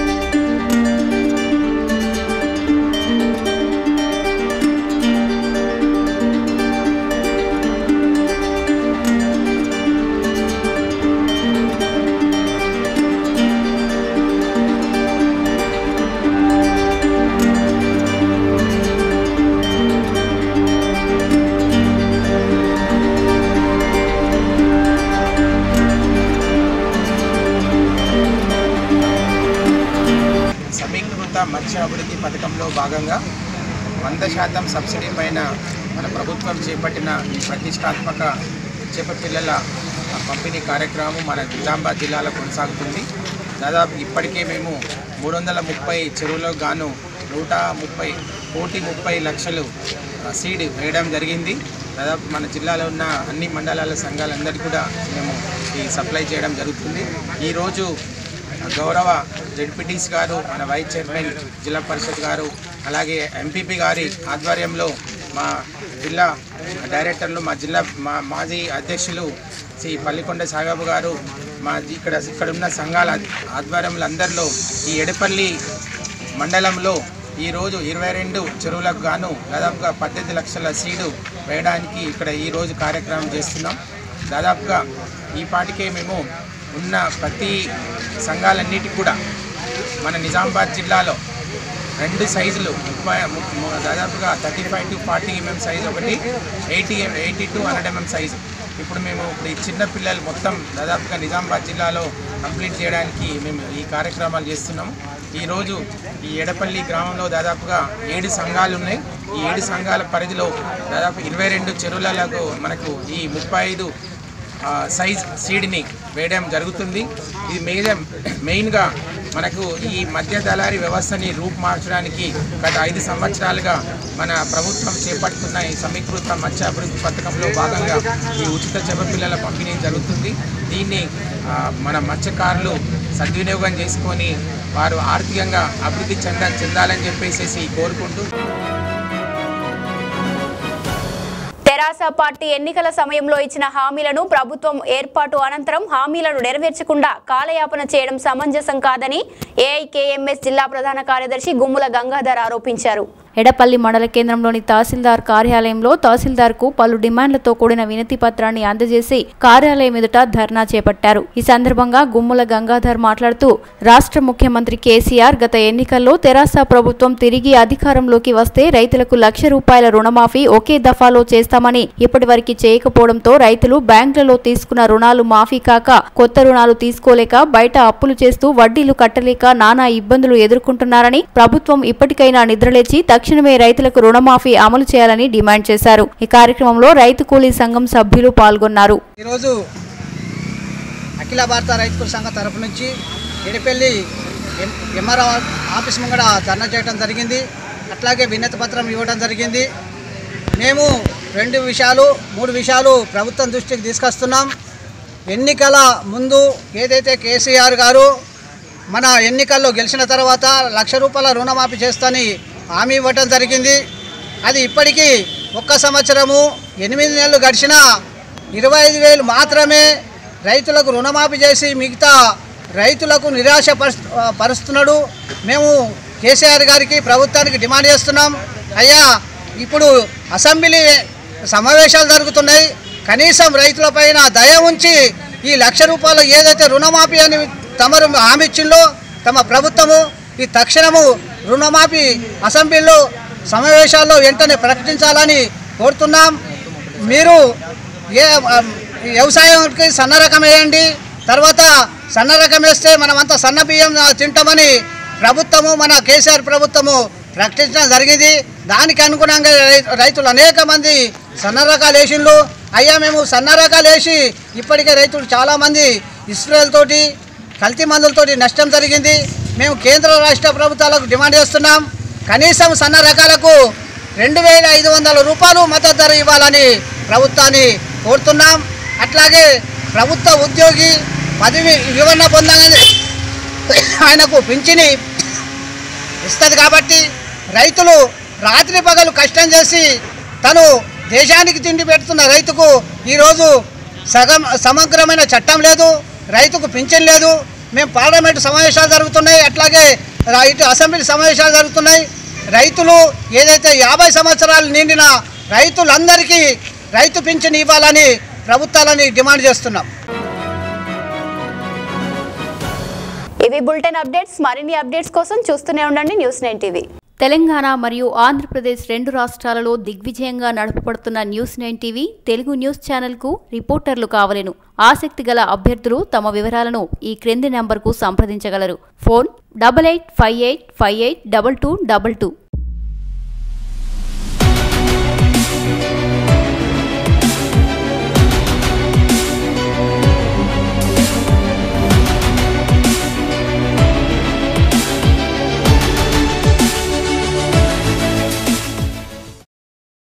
సమీకృత మత్స్య అభివృద్ధి పథకంలో భాగంగా వంద శాతం సబ్సిడీ పైన మన ప్రభుత్వం చేపట్టిన ఈ ప్రతిష్టాత్మక చేప పిల్లల పంపిణీ కార్యక్రమం మన నిజామాబాద్ జిల్లాలో కొనసాగుతుంది దాదాపు ఇప్పటికే మేము మూడు వందల ముప్పై చెరువులకు గాను నూట ముప్పై కోటి ముప్పై లక్షలు ఆ, సీడ్ వేయడం జరిగింది దాదాపు మన జిల్లాలో ఉన్న అన్ని మండలాల సంఘాలందరికీ కూడా మేము ఈ సప్లై చేయడం జరుగుతుంది ఈరోజు గౌరవ జడ్పీటీస్ గారు మన వైస్ చైర్మన్ జిల్లా పరిషత్ గారు అలాగే ఎంపీపీ గారి ఆధ్వర్యంలో మా జిల్లా డైరెక్టర్లు మా జిల్లా మా మాజీ అధ్యక్షులు శ్రీ పల్లికొండ సాగబు గారు మా ఇక్కడ ఇక్కడ ఉన్న సంఘాల ఆధ్వర్యంలో అందరిలో ఈ ఎడపల్లి మండలంలో ఈరోజు ఇరవై రెండు చెరువులకు గాను దాదాపుగా పద్దెనిమిది లక్షల సీడు వేయడానికి ఇక్కడ ఈరోజు కార్యక్రమం చేస్తున్నాం దాదాపుగా ఈ పాటికే మేము ఉన్న ప్రతి సంఘాలన్నిటికి కూడా మన నిజామాబాద్ జిల్లాలో రెండు సైజులు ముప్పై ము- ము- దాదాపుగా thirty five to forty MM size ఒకటి eighty eighty to hundred MM size ఇప్పుడు మేము ఇప్పుడు ఈ చిన్న పిల్లలు మొత్తం దాదాపుగా నిజామాబాద్ జిల్లాలో కంప్లీట్ చేయడానికి మేము ఈ కార్యక్రమాలు చేస్తున్నాము ఈరోజు ఈ ఎడపల్లి గ్రామంలో దాదాపుగా ఏడు సంఘాలు ఉన్నాయి ఈ ఏడు సంఘాల పరిధిలో దాదాపు ఇరవై రెండు చెరువులకు మనకు ఈ ముప్పై ఐదు ఆ, సైజ్ సీడ్ని వేయడం జరుగుతుంది ఇది మేజర్ మెయిన్గా మనకు ఈ మధ్య దళారీ వ్యవస్థని రూపుమార్చడానికి గత ఐదు సంవత్సరాలుగా మన ప్రభుత్వం చేపడుతున్న ఈ సమీకృత మత్స్య అభివృద్ధి పథకంలో భాగంగా ఈ ఉచిత చేపపిల్లల పంపిణీ జరుగుతుంది దీన్ని ఆ, మన మత్స్యకారులు సద్వినియోగం చేసుకొని వారు ఆర్థికంగా అభివృద్ధి చెంద చెందాలని చెప్పేసి కోరుకుంటూ తెరాస పార్టీ ఎన్నికల సమయంలో ఇచ్చిన హామీలను ప్రభుత్వం ఏర్పాటు అనంతరం హామీలను నెరవేర్చకుండా కాలయాపన చేయడం సమంజసం కాదని ఏఐకేఎంఎస్ జిల్లా ప్రధాన కార్యదర్శి గుమ్ముల గంగాధర్ ఆరోపించారు ఎడపల్లి మండల కేంద్రంలోని తహసీల్దార్ కార్యాలయంలో తహసీల్దార్కు పలు డిమాండ్లతో కూడిన వినతి పత్రాన్ని అందజేసి కార్యాలయం ఎదుట ధర్నా చేపట్టారు ఈ సందర్భంగా గుమ్ముల గంగాధర్ మాట్లాడుతూ రాష్ట్ర ముఖ్యమంత్రి కేసీఆర్ గత ఎన్నికల్లో తెరాస ప్రభుత్వం తిరిగి అధికారంలోకి వస్తే రైతులకు లక్ష రూపాయల రుణమాఫీ ఒకే దఫాలో చేస్తామని ఇప్పటివరకు చేయకపోవడంతో రైతులు బ్యాంకులలో తీసుకున్న రుణాలు మాఫీ కాక కొత్త రుణాలు తీసుకోలేక బయట అప్పులు చేస్తూ వడ్డీలు కట్టలేక నానా ఇబ్బందులు ఎదుర్కొంటున్నారని ప్రభుత్వం ఇప్పటికైనా నిద్రలేచి తక్షణమే రైతులకు రుణమాఫీ అమలు చేయాలని డిమాండ్ చేశారు ఈ కార్యక్రమంలో రైతు కూలీ సంఘం సభ్యులు పాల్గొన్నారు ఈరోజు అఖిల భారత రైతు సంఘం తరపు నుంచి ఎడిపెల్లి ఎం ఎంఆర్ఓ ఆఫీస్ ముంగడ ధర్నా చేయడం జరిగింది అట్లాగే వినతి పత్రం ఇవ్వడం జరిగింది మేము రెండు విషయాలు మూడు విషయాలు ప్రభుత్వం దృష్టికి తీసుకొస్తున్నాం ఎన్నికల ముందు ఏదైతే కేసీఆర్ గారు మన ఎన్నికల్లో గెలిచిన తర్వాత లక్ష రూపాయల రుణమాఫీ చేస్తని హామీ ఇవ్వటం జరిగింది అది ఇప్పటికీ ఒక్క సంవత్సరము ఎనిమిది నెలలు గడిచినా ఇరవై ఐదు వేలు మాత్రమే రైతులకు రుణమాఫీ చేసి మిగతా రైతులకు నిరాశ పరుస్తు పరుస్తున్నాడు మేము కేసీఆర్ గారికి ప్రభుత్వానికి డిమాండ్ చేస్తున్నాం అయ్యా ఇప్పుడు అసెంబ్లీ సమావేశాలు జరుగుతున్నాయి కనీసం రైతులపైన దయ ఉంచి ఈ లక్ష రూపాయలు ఏదైతే రుణమాఫీ అని తమరు హామీ ఇచ్చిందో తమ ప్రభుత్వము ఈ తక్షణము రుణమాఫీ అసెంబ్లీలో సమావేశాల్లో వెంటనే ప్రకటించాలని కోరుతున్నాం మీరు ఏ ఆ, వ్యవసాయానికి సన్న రకం వేయండి తర్వాత సన్న రకం వేస్తే మనమంతా సన్న బియ్యం ఆ, తింటామని ప్రభుత్వము మన కేసీఆర్ ప్రభుత్వము ప్రకటించడం జరిగింది దానికి అనుగుణంగా రై- రైతులు అనేక మంది సన్న రకాలు వేసిండ్రు అయ్యా మేము సన్న రకాలు వేసి ఇప్పటికే రైతులు చాలామంది ఇస్రాయల్తోటి కల్తీ మందులతోటి నష్టం జరిగింది మేము కేంద్ర రాష్ట్ర ప్రభుత్వాలకు డిమాండ్ చేస్తున్నాం కనీసం సన్న రకాలకు రెండు వేల ఐదు వందల రూపాయలు మద్దతు ధర ఇవ్వాలని ప్రభుత్వాన్ని కోరుతున్నాం అట్లాగే ప్రభుత్వ ఉద్యోగి పదవి వివరణ పొందగానే ఆయనకు పింఛని ఇస్తుంది కాబట్టి రైతులు రాత్రి పగలు కష్టం చేసి తను దేశానికి తిండి పెడుతున్న రైతుకు ఈరోజు సగం సమగ్రమైన చట్టం లేదు రైతుకు పింఛన్ లేదు మేము పార్లమెంటు సమావేశాలు జరుగుతున్నాయి అట్లాగే రా- ఇటు అసెంబ్లీ సమావేశాలు జరుగుతున్నాయి రైతులు ఏదైతే యాభై సంవత్సరాలు నిండిన రైతులందరికీ రైతు పింఛన్ ఇవ్వాలని ప్రభుత్వాలని డిమాండ్ చేస్తున్నాం ఇవి బులెటిన్ అప్డేట్స్ మరిన్ని అప్డేట్స్ కోసం చూస్తూనే ఉండండి న్యూస్ నైన్ టీవీ తెలంగాణ మరియు ఆంధ్రప్రదేశ్ రెండు రాష్ట్రాలలో దిగ్విజయంగా నడపబడుతున్న news nine TV Telugu news ఛానల్కు రిపోర్టర్లు కావలెను ఆసక్తి గల అభ్యర్థులు తమ వివరాలను ఈ క్రింది నెంబర్కు సంప్రదించగలరు phone double eight five eight five eight double two double two